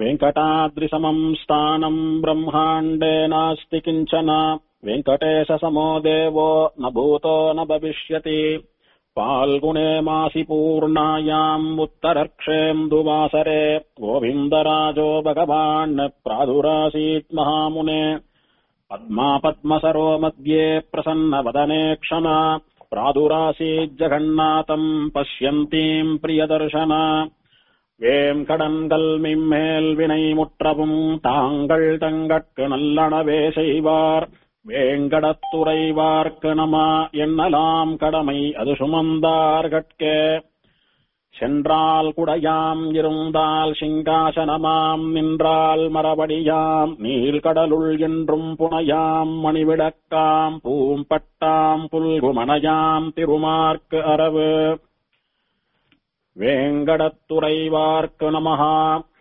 वेङ्कटाद्रिसमम् स्थानम् ब्रह्माण्डे नास्ति किञ्चन वेङ्कटेशसमो देवो न भूतो न भविष्यति फाल्गुणे मासि पूर्णायाम् उत्तरक्षेन्दुवासरे गोविन्दराजो भगवान् प्रादुरासीत् महामुने पद्मा पद्मसरो मध्ये प्रसन्नवदने क्षमा प्रादुरासीज्जगन्नाथम् पश्यन्तीम् प्रियदर्शन வேம்கடன்கள் மிம்மேல் வினை முற்றவும் தாங்கள் தங்கட்கு நல்லனவே செய்வார் வேங்கடத்துறைவார்க்கு நம எண்ணலாம் கடமை அது சுமந்தார்கட்கே சென்றால் குடையாம் இருந்தால் சிங்காசனமாம் நின்றால் மரபடியாம் நீள்கடலுள் என்றும் புனையாம் மணிவிளக்காம் பூம்பட்டாம் புல்குமணையாம் திருமார்க்கு அரவு வேங்கடத்துறைவார்க்கு நமஹா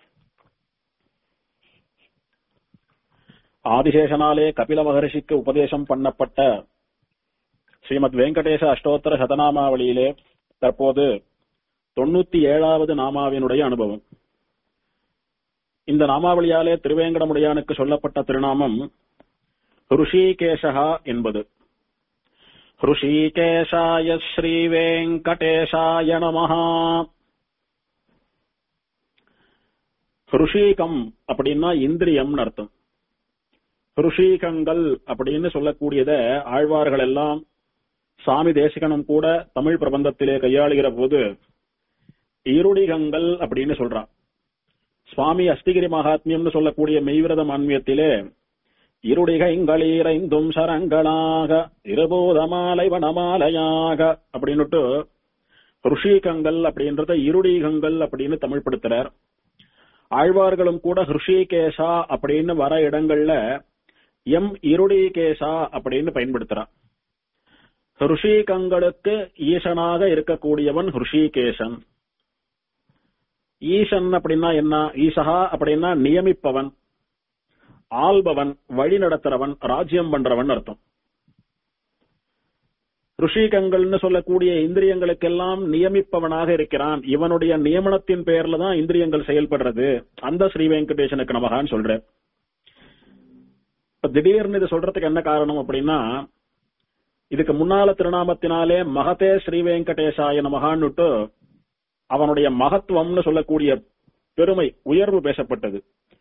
ஆதிசேஷனாலே கபில மகரிஷிக்கு உபதேசம் பண்ணப்பட்ட ஸ்ரீமத் வெங்கடேச அஷ்டோத்தர சதநாமாவளியிலே தற்போது தொண்ணூத்தி ஏழாவது நாமாவினுடைய அனுபவம் இந்த நாமாவளியாலே திருவேங்கடமுடையானுக்கு சொல்லப்பட்ட திருநாமம் ருஷிகேஷா என்பது ருஷிகேஷாய ஸ்ரீவேங்கடேஷாய நமஹா ருஷீகம் அப்படின்னா இந்திரியம்னு அர்த்தம் ருஷீகங்கள் அப்படின்னு சொல்லக்கூடியத ஆழ்வார்கள் எல்லாம் சாமி தேசிகனும் கூட தமிழ் பிரபந்தத்திலே கையாளுகிற போது இருடிகங்கள் அப்படின்னு சொல்றான் சுவாமி அஸ்திகிரி மகாத்மியம்னு சொல்லக்கூடிய மெய்விரத மான்மியத்திலே இருடிகைங்களீரைந்தும் சரங்களாக இருபூதமாலை வனமாலையாக அப்படின்னுட்டு ருஷீகங்கள் அப்படின்றத இருடீகங்கள் அப்படின்னு தமிழ் படுத்துறார் ஆழ்வார்களும் கூட ஹிருஷிகேசா அப்படின்னு வர இடங்கள்ல எம் இருடிகேசா அப்படின்னு பயன்படுத்துறான் ஹிருஷிகங்களுக்கு ஈசனாக இருக்கக்கூடியவன் ஹிருஷிகேசன் ஈசன் அப்படின்னா என்ன ஈசகா அப்படின்னா நியமிப்பவன் ஆள்பவன் வழி நடத்துறவன் ராஜ்யம் பண்றவன் அர்த்தம் ருஷிகங்கள்னு சொல்லக்கூடிய இந்திரியங்களுக்கெல்லாம் நியமிப்பவனாக இருக்கிறான் இவனுடைய நியமனத்தின் பெயர்ல தான் இந்திரியங்கள் செயல்படுறது அந்த ஸ்ரீ வெங்கடேசனுக்கு நமகான்னு சொல்ற இப்ப திடீர்னு இது சொல்றதுக்கு என்ன காரணம் அப்படின்னா இதுக்கு முன்னால திருநாமத்தினாலே மகதே ஸ்ரீ வெங்கடேசாய நமகான்னுட்டு அவனுடைய மகத்துவம்னு சொல்லக்கூடிய பெருமை உயர்வு பேசப்பட்டது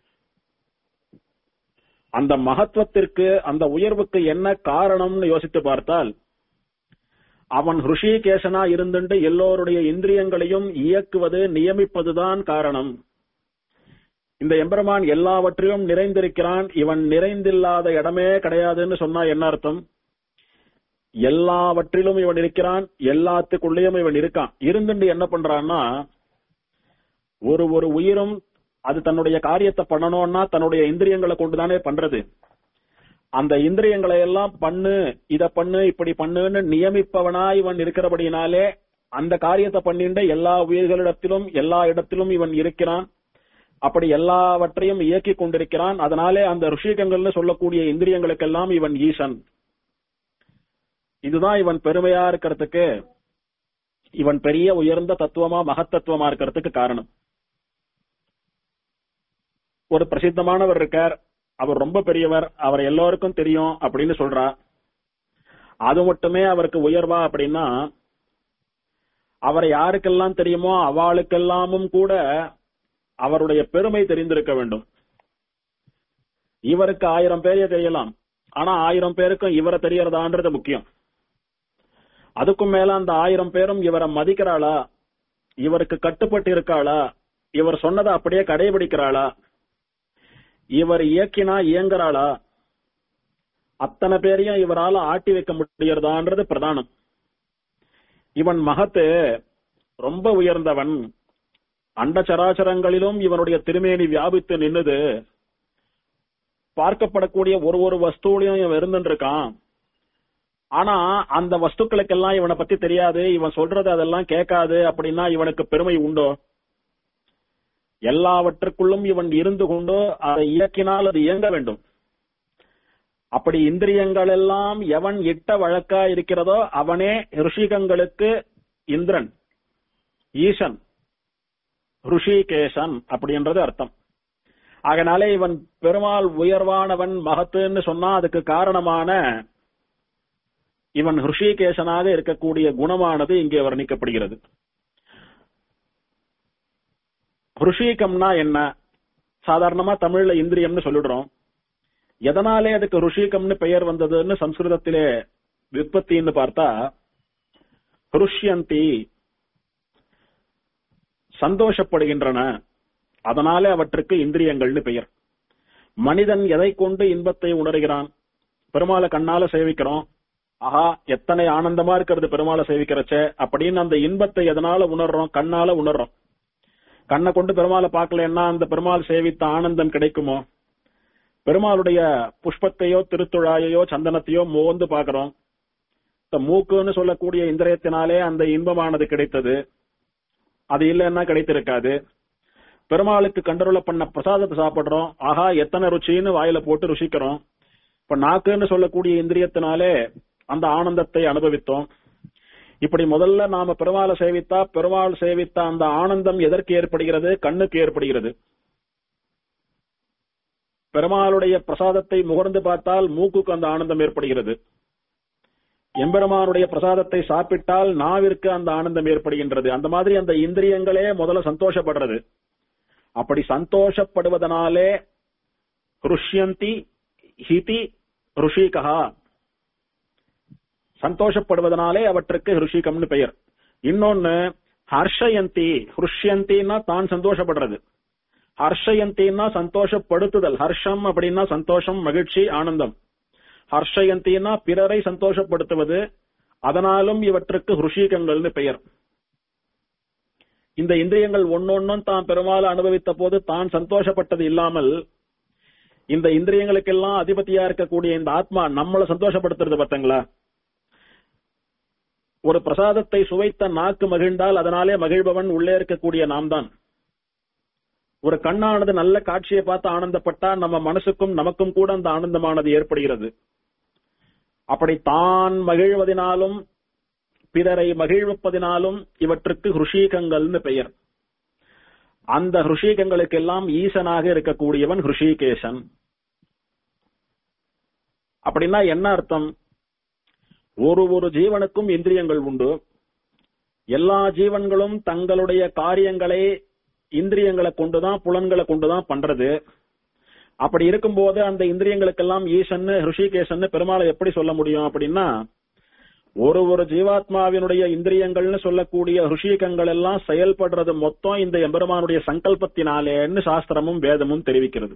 அந்த மகத்துவத்திற்கு அந்த உயர்வுக்கு என்ன காரணம்னு யோசித்து பார்த்தால் அவன் ருஷிகேசனா இருந்துட்டு எல்லோருடைய இந்திரியங்களையும் இயக்குவது நியமிப்பதுதான் காரணம் இந்த எம்பெருமான் எல்லாவற்றையும் நிறைந்திருக்கிறான் இவன் நிறைந்தில்லாத இடமே கிடையாதுன்னு சொன்னா என்ன அர்த்தம் எல்லாவற்றிலும் இவன் இருக்கிறான் எல்லாத்துக்குள்ளேயும் இவன் இருக்கான் இருந்துட்டு என்ன பண்றான்னா ஒரு ஒரு உயிரும் அது தன்னுடைய காரியத்தை பண்ணணும்னா தன்னுடைய இந்திரியங்களை கொண்டுதானே பண்றது அந்த இந்திரியங்களை எல்லாம் பண்ணு இத பண்ணு இப்படி பண்ணுன்னு நியமிப்பவனா இவன் இருக்கிறபடினாலே அந்த காரியத்தை பண்ணிட்டு எல்லா உயிர்களிடத்திலும் எல்லா இடத்திலும் இவன் இருக்கிறான் அப்படி எல்லாவற்றையும் இயக்கி கொண்டிருக்கிறான் அதனாலே அந்த ருஷிகங்கள்னு சொல்லக்கூடிய இந்திரியங்களுக்கெல்லாம் இவன் ஈசன் இதுதான் இவன் பெருமையா இருக்கிறதுக்கு இவன் பெரிய உயர்ந்த தத்துவமா மகத்தத்துவமா இருக்கிறதுக்கு காரணம் ஒரு பிரசித்தமானவர் இருக்கார் அவர் ரொம்ப பெரியவர் அவர் எல்லோருக்கும் தெரியும் அப்படின்னு சொல்றா அது மட்டுமே அவருக்கு உயர்வா அப்படின்னா அவரை யாருக்கெல்லாம் தெரியுமோ அவளுக்கெல்லாமும் கூட அவருடைய பெருமை தெரிந்திருக்க வேண்டும் இவருக்கு ஆயிரம் பேரைய தெரியலாம் ஆனா ஆயிரம் பேருக்கும் இவரை தெரியறதான்றது முக்கியம் அதுக்கும் மேல அந்த ஆயிரம் பேரும் இவரை மதிக்கிறாளா இவருக்கு கட்டுப்பட்டு இருக்காளா இவர் சொன்னதை அப்படியே கடைபிடிக்கிறாளா இவர் இயக்கினா இயங்குறாளா அத்தனை பேரையும் இவரால ஆட்டி வைக்க முடியறதான்றது பிரதானம் இவன் மகத்து ரொம்ப உயர்ந்தவன் அண்ட சராச்சரங்களிலும் இவனுடைய திருமேனி வியாபித்து நின்னுது பார்க்கப்படக்கூடிய ஒரு ஒரு வஸ்துவிலையும் இவன் இருந்துட்டு இருக்கான் ஆனா அந்த வஸ்துக்களுக்கெல்லாம் இவனை பத்தி தெரியாது இவன் சொல்றது அதெல்லாம் கேட்காது அப்படின்னா இவனுக்கு பெருமை உண்டோ எல்லாவற்றுக்குள்ளும் இவன் இருந்து கொண்டு அதை இயக்கினால் அது இயங்க வேண்டும் அப்படி இந்திரியங்கள் எல்லாம் எவன் இட்ட வழக்கா இருக்கிறதோ அவனே ரிஷிகங்களுக்கு இந்திரன் ஈசன் ருஷிகேசன் அப்படின்றது அர்த்தம் அதனாலே இவன் பெருமாள் உயர்வானவன் மகத்துன்னு சொன்னா அதுக்கு காரணமான இவன் ஹிருஷிகேசனாக இருக்கக்கூடிய குணமானது இங்கே வர்ணிக்கப்படுகிறது ஹிருஷிகம்னா என்ன சாதாரணமா தமிழ்ல இந்திரியம்னு சொல்லிடுறோம் எதனாலே அதுக்கு ருஷிகம்னு பெயர் வந்ததுன்னு சம்ஸ்கிருதத்திலே விற்பத்தின்னு பார்த்தா ஹிருஷ்யந்தி சந்தோஷப்படுகின்றன அதனாலே அவற்றுக்கு இந்திரியங்கள்னு பெயர் மனிதன் எதை கொண்டு இன்பத்தை உணர்கிறான் பெருமாளை கண்ணால சேவிக்கிறோம் ஆஹா எத்தனை ஆனந்தமா இருக்கிறது பெருமாளை சேவிக்கிறச்ச அப்படின்னு அந்த இன்பத்தை எதனால உணர்றோம் கண்ணால உணர்றோம் கண்ணை கொண்டு பெருமாளை பார்க்கலன்னா அந்த பெருமாள் சேவித்த ஆனந்தம் கிடைக்குமோ பெருமாளுடைய புஷ்பத்தையோ திருத்துழாயையோ சந்தனத்தையோ மோந்து பார்க்கிறோம் இந்த மூக்குன்னு சொல்லக்கூடிய இந்திரியத்தினாலே அந்த இன்பமானது கிடைத்தது அது இல்லைன்னா கிடைத்திருக்காது பெருமாளுக்கு கண்டருள பண்ண பிரசாதத்தை சாப்பிடுறோம் ஆஹா எத்தனை ருச்சின்னு வாயில போட்டு ருசிக்கிறோம் இப்ப நாக்குன்னு சொல்லக்கூடிய இந்திரியத்தினாலே அந்த ஆனந்தத்தை அனுபவித்தோம் இப்படி முதல்ல நாம பெருமாளை சேவித்தா பெருமாள் சேவித்த அந்த ஆனந்தம் எதற்கு ஏற்படுகிறது கண்ணுக்கு ஏற்படுகிறது பெருமாளுடைய பிரசாதத்தை முகர்ந்து பார்த்தால் மூக்குக்கு அந்த ஆனந்தம் ஏற்படுகிறது எம்பெருமானுடைய பிரசாதத்தை சாப்பிட்டால் நாவிற்கு அந்த ஆனந்தம் ஏற்படுகின்றது அந்த மாதிரி அந்த இந்திரியங்களே முதல்ல சந்தோஷப்படுறது அப்படி சந்தோஷப்படுவதனாலே ருஷ்யந்தி ஹிதி ருஷிகா சந்தோஷப்படுவதனாலே அவற்றுக்கு ருஷிகம்னு பெயர் இன்னொன்னு ஹர்ஷயந்தி ஹுஷ்யந்தின்னா தான் சந்தோஷப்படுறது ஹர்ஷயந்தின்னா சந்தோஷப்படுத்துதல் ஹர்ஷம் அப்படின்னா சந்தோஷம் மகிழ்ச்சி ஆனந்தம் ஹர்ஷயந்தின்னா பிறரை சந்தோஷப்படுத்துவது அதனாலும் இவற்றுக்கு ஹுஷீகங்கள்னு பெயர் இந்த இந்திரியங்கள் ஒன்னொன்னும் தான் பெருமாள் அனுபவித்த போது தான் சந்தோஷப்பட்டது இல்லாமல் இந்த இந்திரியங்களுக்கெல்லாம் அதிபதியா இருக்கக்கூடிய இந்த ஆத்மா நம்மளை சந்தோஷப்படுத்துறது பார்த்தங்களா ஒரு பிரசாதத்தை சுவைத்த நாக்கு மகிழ்ந்தால் அதனாலே மகிழ்பவன் உள்ளே இருக்கக்கூடிய நாம் தான் ஒரு கண்ணானது நல்ல காட்சியை பார்த்து ஆனந்தப்பட்டா நம்ம மனசுக்கும் நமக்கும் கூட அந்த ஆனந்தமானது ஏற்படுகிறது அப்படி தான் மகிழ்வதினாலும் பிறரை மகிழ்விப்பதினாலும் இவற்றுக்கு ஹுஷீகங்கள்னு பெயர் அந்த ஹுஷீகங்களுக்கெல்லாம் ஈசனாக இருக்கக்கூடியவன் ஹுஷிகேசன் அப்படின்னா என்ன அர்த்தம் ஒரு ஒரு ஜீவனுக்கும் இந்திரியங்கள் உண்டு எல்லா ஜீவன்களும் தங்களுடைய காரியங்களை இந்திரியங்களை கொண்டுதான் புலன்களை கொண்டுதான் பண்றது அப்படி இருக்கும்போது அந்த இந்திரியங்களுக்கெல்லாம் ஈசன்னு ஹிருஷிகேசன்னு பெருமாளை எப்படி சொல்ல முடியும் அப்படின்னா ஒரு ஒரு ஜீவாத்மாவினுடைய இந்திரியங்கள்னு சொல்லக்கூடிய ருஷிகங்கள் எல்லாம் செயல்படுறது மொத்தம் இந்த எம்பெருமானுடைய சங்கல்பத்தினாலேன்னு சாஸ்திரமும் வேதமும் தெரிவிக்கிறது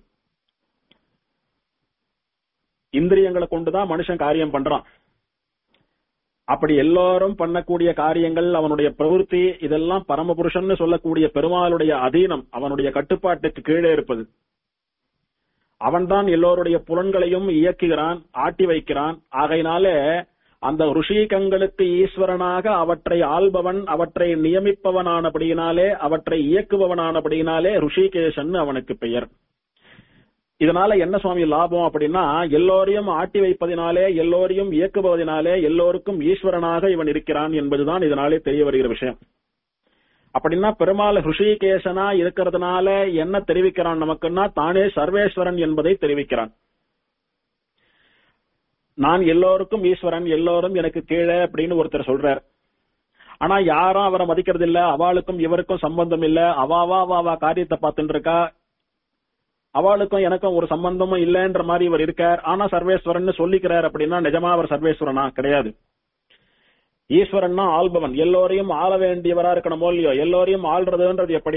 இந்திரியங்களை கொண்டுதான் மனுஷன் காரியம் பண்றான் அப்படி எல்லாரும் பண்ணக்கூடிய காரியங்கள் அவனுடைய பிரவೃತ್ತಿ இதெல்லாம் பரமபுருஷன் சொல்லக்கூடிய பெருமாளுடைய அதீனம் அவனுடைய கட்டுப்பாட்டுக்கு கீழே இருப்பது அவன்தான் எல்லோருடைய புலன்களையும் இயக்குகிறான் ஆட்டி வைக்கிறான் ஆகையினாலே அந்த ருஷிகங்களுக்கு ஈஸ்வரனாக அவற்றை ஆள்பவன் அவற்றை நியமிப்பவனானபடியினாலே அவற்றை இயக்குபவனானபடியினாலே ருஷிகேஷன் அவனுக்கு பெயர் இதனால என்ன சுவாமி லாபம் அப்படின்னா எல்லோரையும் ஆட்டி வைப்பதினாலே எல்லோரையும் இயக்குவதனாலே எல்லோருக்கும் ஈஸ்வரனாக இவன் இருக்கிறான் என்பதுதான் இதனாலே தெரிய வருகிற விஷயம் அப்படின்னா பெருமாள் ஹிருஷிகேசனா இருக்கிறதுனால என்ன தெரிவிக்கிறான் நமக்குன்னா தானே சர்வேஸ்வரன் என்பதை தெரிவிக்கிறான் நான் எல்லோருக்கும் ஈஸ்வரன் எல்லோரும் எனக்கு கீழே அப்படின்னு ஒருத்தர் சொல்றார் ஆனா யாரும் அவரை மதிக்கிறது இல்ல அவளுக்கும் இவருக்கும் சம்பந்தம் இல்ல அவாவா அவாவா காரியத்தை பார்த்துட்டு இருக்கா அவளுக்கும் எனக்கும் ஒரு சம்பந்தமும் இல்லைன்ற மாதிரி இவர் இருக்கார் ஆனா சர்வேஸ்வரன் சொல்லிக்கிறார் அப்படின்னா நிஜமா அவர் சர்வேஸ்வரனா கிடையாது ஈஸ்வரன்னா ஆள்பவன் எல்லோரையும் ஆள வேண்டியவரா இருக்கணுமோ இல்லையோ எல்லோரையும் ஆள்றதுன்றது எப்படி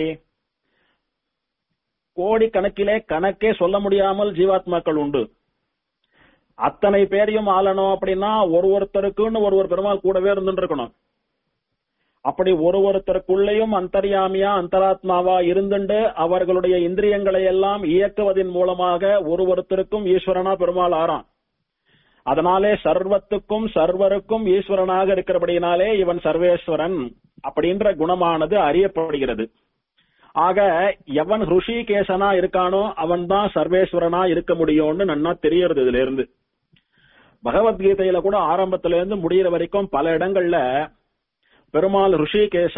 கோடி கணக்கிலே கணக்கே சொல்ல முடியாமல் ஜீவாத்மாக்கள் உண்டு அத்தனை பேரையும் ஆளணும் அப்படின்னா ஒரு ஒருத்தருக்குன்னு ஒரு ஒரு பெருமாள் கூடவே இருந்துட்டு இருக்கணும் அப்படி ஒரு ஒருத்தருக்குள்ளேயும் அந்தர்யாமியா அந்தராத்மாவா இருந்துண்டு அவர்களுடைய இந்திரியங்களை எல்லாம் இயக்குவதன் மூலமாக ஒரு ஒருத்தருக்கும் ஈஸ்வரனா பெருமாள் ஆறான் அதனாலே சர்வத்துக்கும் சர்வருக்கும் ஈஸ்வரனாக இருக்கிறபடியினாலே இவன் சர்வேஸ்வரன் அப்படின்ற குணமானது அறியப்படுகிறது ஆக எவன் ஹிருஷிகேசனா இருக்கானோ அவன் தான் சர்வேஸ்வரனா இருக்க முடியும்னு நன்னா தெரியறது இதுல இருந்து பகவத்கீதையில கூட ஆரம்பத்துல இருந்து முடியிற வரைக்கும் பல இடங்கள்ல பெருமாள் ருஷிகேசன்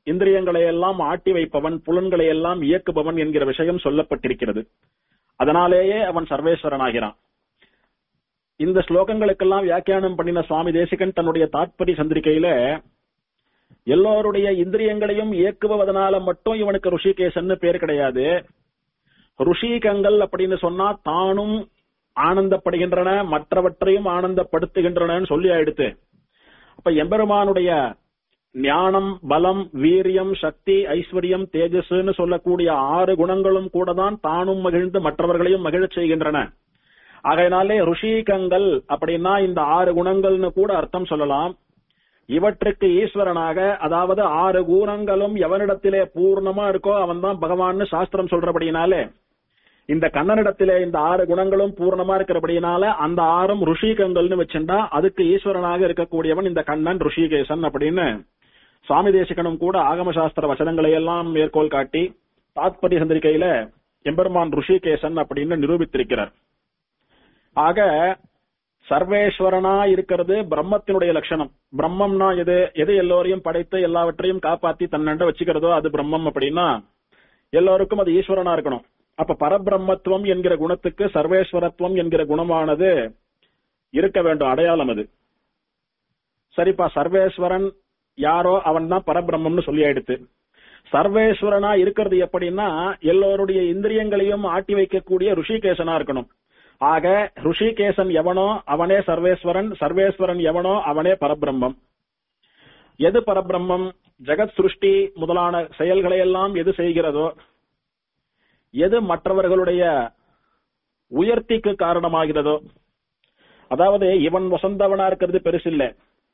இந்திரியங்களை எல்லாம் ஆட்டி வைப்பவன் புலன்களை எல்லாம் இயக்குபவன் என்கிற விஷயம் சொல்லப்பட்டிருக்கிறது அதனாலேயே அவன் சர்வேஸ்வரனாகிறான் இந்த ஸ்லோகங்களுக்கெல்லாம் வியாக்கியானம் பண்ணின சுவாமி தேசிகன் தன்னுடைய தாத்பரி சந்திரிகையில எல்லோருடைய இந்திரியங்களையும் இயக்குவதனால மட்டும் இவனுக்கு ருஷிகேசன்னு பேர் கிடையாது ருஷிகங்கள் அப்படின்னு சொன்னா தானும் ஆனந்தப்படுகின்றன மற்றவற்றையும் ஆனந்தப்படுத்துகின்றனன்னு சொல்லி ஆயிடுத்து அப்ப எம்பெருமானுடைய ஞானம் பலம் வீரியம் சக்தி ஐஸ்வர்யம் தேஜஸ்ன்னு சொல்லக்கூடிய ஆறு குணங்களும் கூட தான் தானும் மகிழ்ந்து மற்றவர்களையும் மகிழச் செய்கின்றன ஆகையினாலே ருஷிகங்கள் அப்படின்னா இந்த ஆறு குணங்கள்னு கூட அர்த்தம் சொல்லலாம் இவற்றுக்கு ஈஸ்வரனாக அதாவது ஆறு குணங்களும் எவனிடத்திலே பூர்ணமா இருக்கோ அவன் தான் பகவான்னு சாஸ்திரம் சொல்றபடினாலே இந்த கண்ணனிடத்திலே இந்த ஆறு குணங்களும் பூர்ணமா இருக்கிறபடினால அந்த ஆறும் ருஷிகங்கள்னு வச்சுண்டா அதுக்கு ஈஸ்வரனாக இருக்கக்கூடியவன் இந்த கண்ணன் ருஷிகேசன் அப்படின்னு சுவாமி தேசிகனும் கூட ஆகம சாஸ்திர வசனங்களை எல்லாம் மேற்கோள் காட்டி தாத்பரிய சந்திரிகையில எம்பெருமான் ருஷிகேசன் அப்படின்னு நிரூபித்திருக்கிறார் ஆக சர்வேஸ்வரனா இருக்கிறது பிரம்மத்தினுடைய லட்சணம் பிரம்மம்னா எது எது எல்லோரையும் படைத்து எல்லாவற்றையும் காப்பாத்தி தன்னண்ட வச்சுக்கிறதோ அது பிரம்மம் அப்படின்னா எல்லோருக்கும் அது ஈஸ்வரனா இருக்கணும் அப்ப பரபிரம்மத்துவம் என்கிற குணத்துக்கு சர்வேஸ்வரத்துவம் என்கிற குணமானது இருக்க வேண்டும் அடையாளம் அது சரிப்பா சர்வேஸ்வரன் யாரோ அவன் தான் பரபிரம்மம்னு சொல்லி ஆயிடுத்து சர்வேஸ்வரனா இருக்கிறது எப்படின்னா எல்லோருடைய இந்திரியங்களையும் ஆட்டி வைக்கக்கூடிய ருஷிகேசனா இருக்கணும் ஆக ருஷிகேசன் எவனோ அவனே சர்வேஸ்வரன் சர்வேஸ்வரன் எவனோ அவனே பரபிரம்மம் எது பரபிரம்மம் ஜெகத் சிருஷ்டி முதலான செயல்களை எல்லாம் எது செய்கிறதோ எது மற்றவர்களுடைய உயர்த்திக்கு காரணமாகிறதோ அதாவது இவன் வசந்தவனா இருக்கிறது பெருசில்லை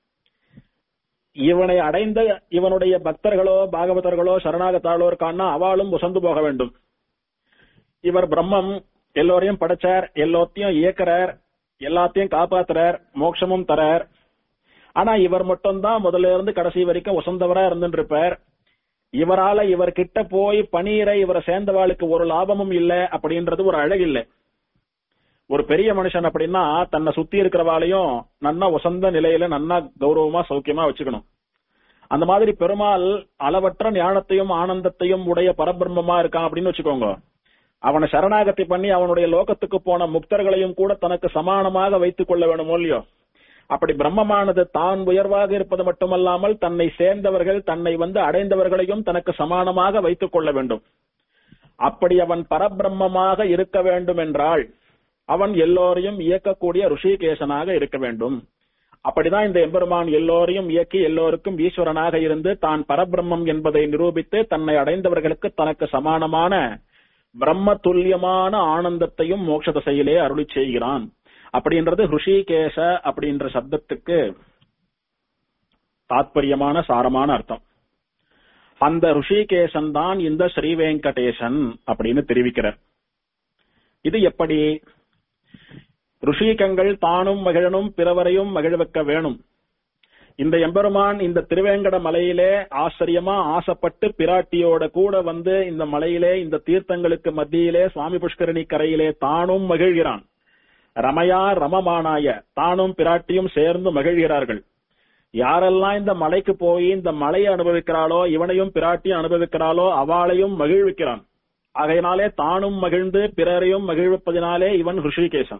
இவனை அடைந்த இவனுடைய பக்தர்களோ பாகவதர்களோ சரணாகத்தாளோ இருக்கான்னா அவளும் உசந்து போக வேண்டும் இவர் பிரம்மம் எல்லோரையும் படைச்சார் எல்லாத்தையும் இயக்குறார் எல்லாத்தையும் காப்பாத்துறார் மோட்சமும் தரார் ஆனா இவர் மட்டும்தான் முதல்ல இருந்து கடைசி வரைக்கும் உசந்தவரா இருந்துட்டு இருப்பார் இவரால இவர் கிட்ட போய் பணியிற இவரை சேர்ந்தவாளுக்கு ஒரு லாபமும் இல்ல அப்படின்றது ஒரு அழகு இல்ல ஒரு பெரிய மனுஷன் அப்படின்னா தன்னை சுத்தி இருக்கிறவாளையும் நன்னா உசந்த நிலையில நன்னா கௌரவமா சௌக்கியமா வச்சுக்கணும் அந்த மாதிரி பெருமாள் அளவற்ற ஞானத்தையும் ஆனந்தத்தையும் உடைய பரபிரம்மமா இருக்கான் அப்படின்னு வச்சுக்கோங்க அவனை சரணாகதி பண்ணி அவனுடைய லோகத்துக்கு போன முக்தர்களையும் கூட தனக்கு சமானமாக வைத்துக் கொள்ள வேணுமோ இல்லையோ அப்படி பிரம்மமானது தான் உயர்வாக இருப்பது மட்டுமல்லாமல் தன்னை சேர்ந்தவர்கள் தன்னை வந்து அடைந்தவர்களையும் தனக்கு சமானமாக வைத்துக் கொள்ள வேண்டும் அப்படி அவன் பரபிரம்மமாக இருக்க வேண்டும் என்றால் அவன் எல்லோரையும் இயக்கக்கூடிய ருஷிகேசனாக இருக்க வேண்டும் அப்படிதான் இந்த எம்பெருமான் எல்லோரையும் இயக்கி எல்லோருக்கும் ஈஸ்வரனாக இருந்து தான் பரபிரம்மம் என்பதை நிரூபித்து தன்னை அடைந்தவர்களுக்கு தனக்கு சமானமான பிரம்ம துல்லியமான ஆனந்தத்தையும் மோட்ச தசையிலே அருளி செய்கிறான் அப்படின்றது ருஷிகேச அப்படின்ற சப்தத்துக்கு தாத்பரியமான சாரமான அர்த்தம் அந்த ருஷிகேசன் தான் இந்த ஸ்ரீ வெங்கடேசன் அப்படின்னு தெரிவிக்கிறார் இது எப்படி ருஷிகங்கள் தானும் மகிழனும் பிறவரையும் மகிழ வேணும் இந்த எம்பெருமான் இந்த திருவேங்கட மலையிலே ஆச்சரியமா ஆசைப்பட்டு பிராட்டியோட கூட வந்து இந்த மலையிலே இந்த தீர்த்தங்களுக்கு மத்தியிலே சுவாமி புஷ்கரணி கரையிலே தானும் மகிழ்கிறான் ரமயா ரமமானாய தானும் பிராட்டியும் சேர்ந்து மகிழ்கிறார்கள் யாரெல்லாம் இந்த மலைக்கு போய் இந்த மலையை அனுபவிக்கிறாளோ இவனையும் பிராட்டியும் அனுபவிக்கிறாளோ அவளையும் மகிழ்விக்கிறான் ஆகையினாலே தானும் மகிழ்ந்து பிறரையும் மகிழ்விப்பதினாலே இவன் ருஷிகேசன்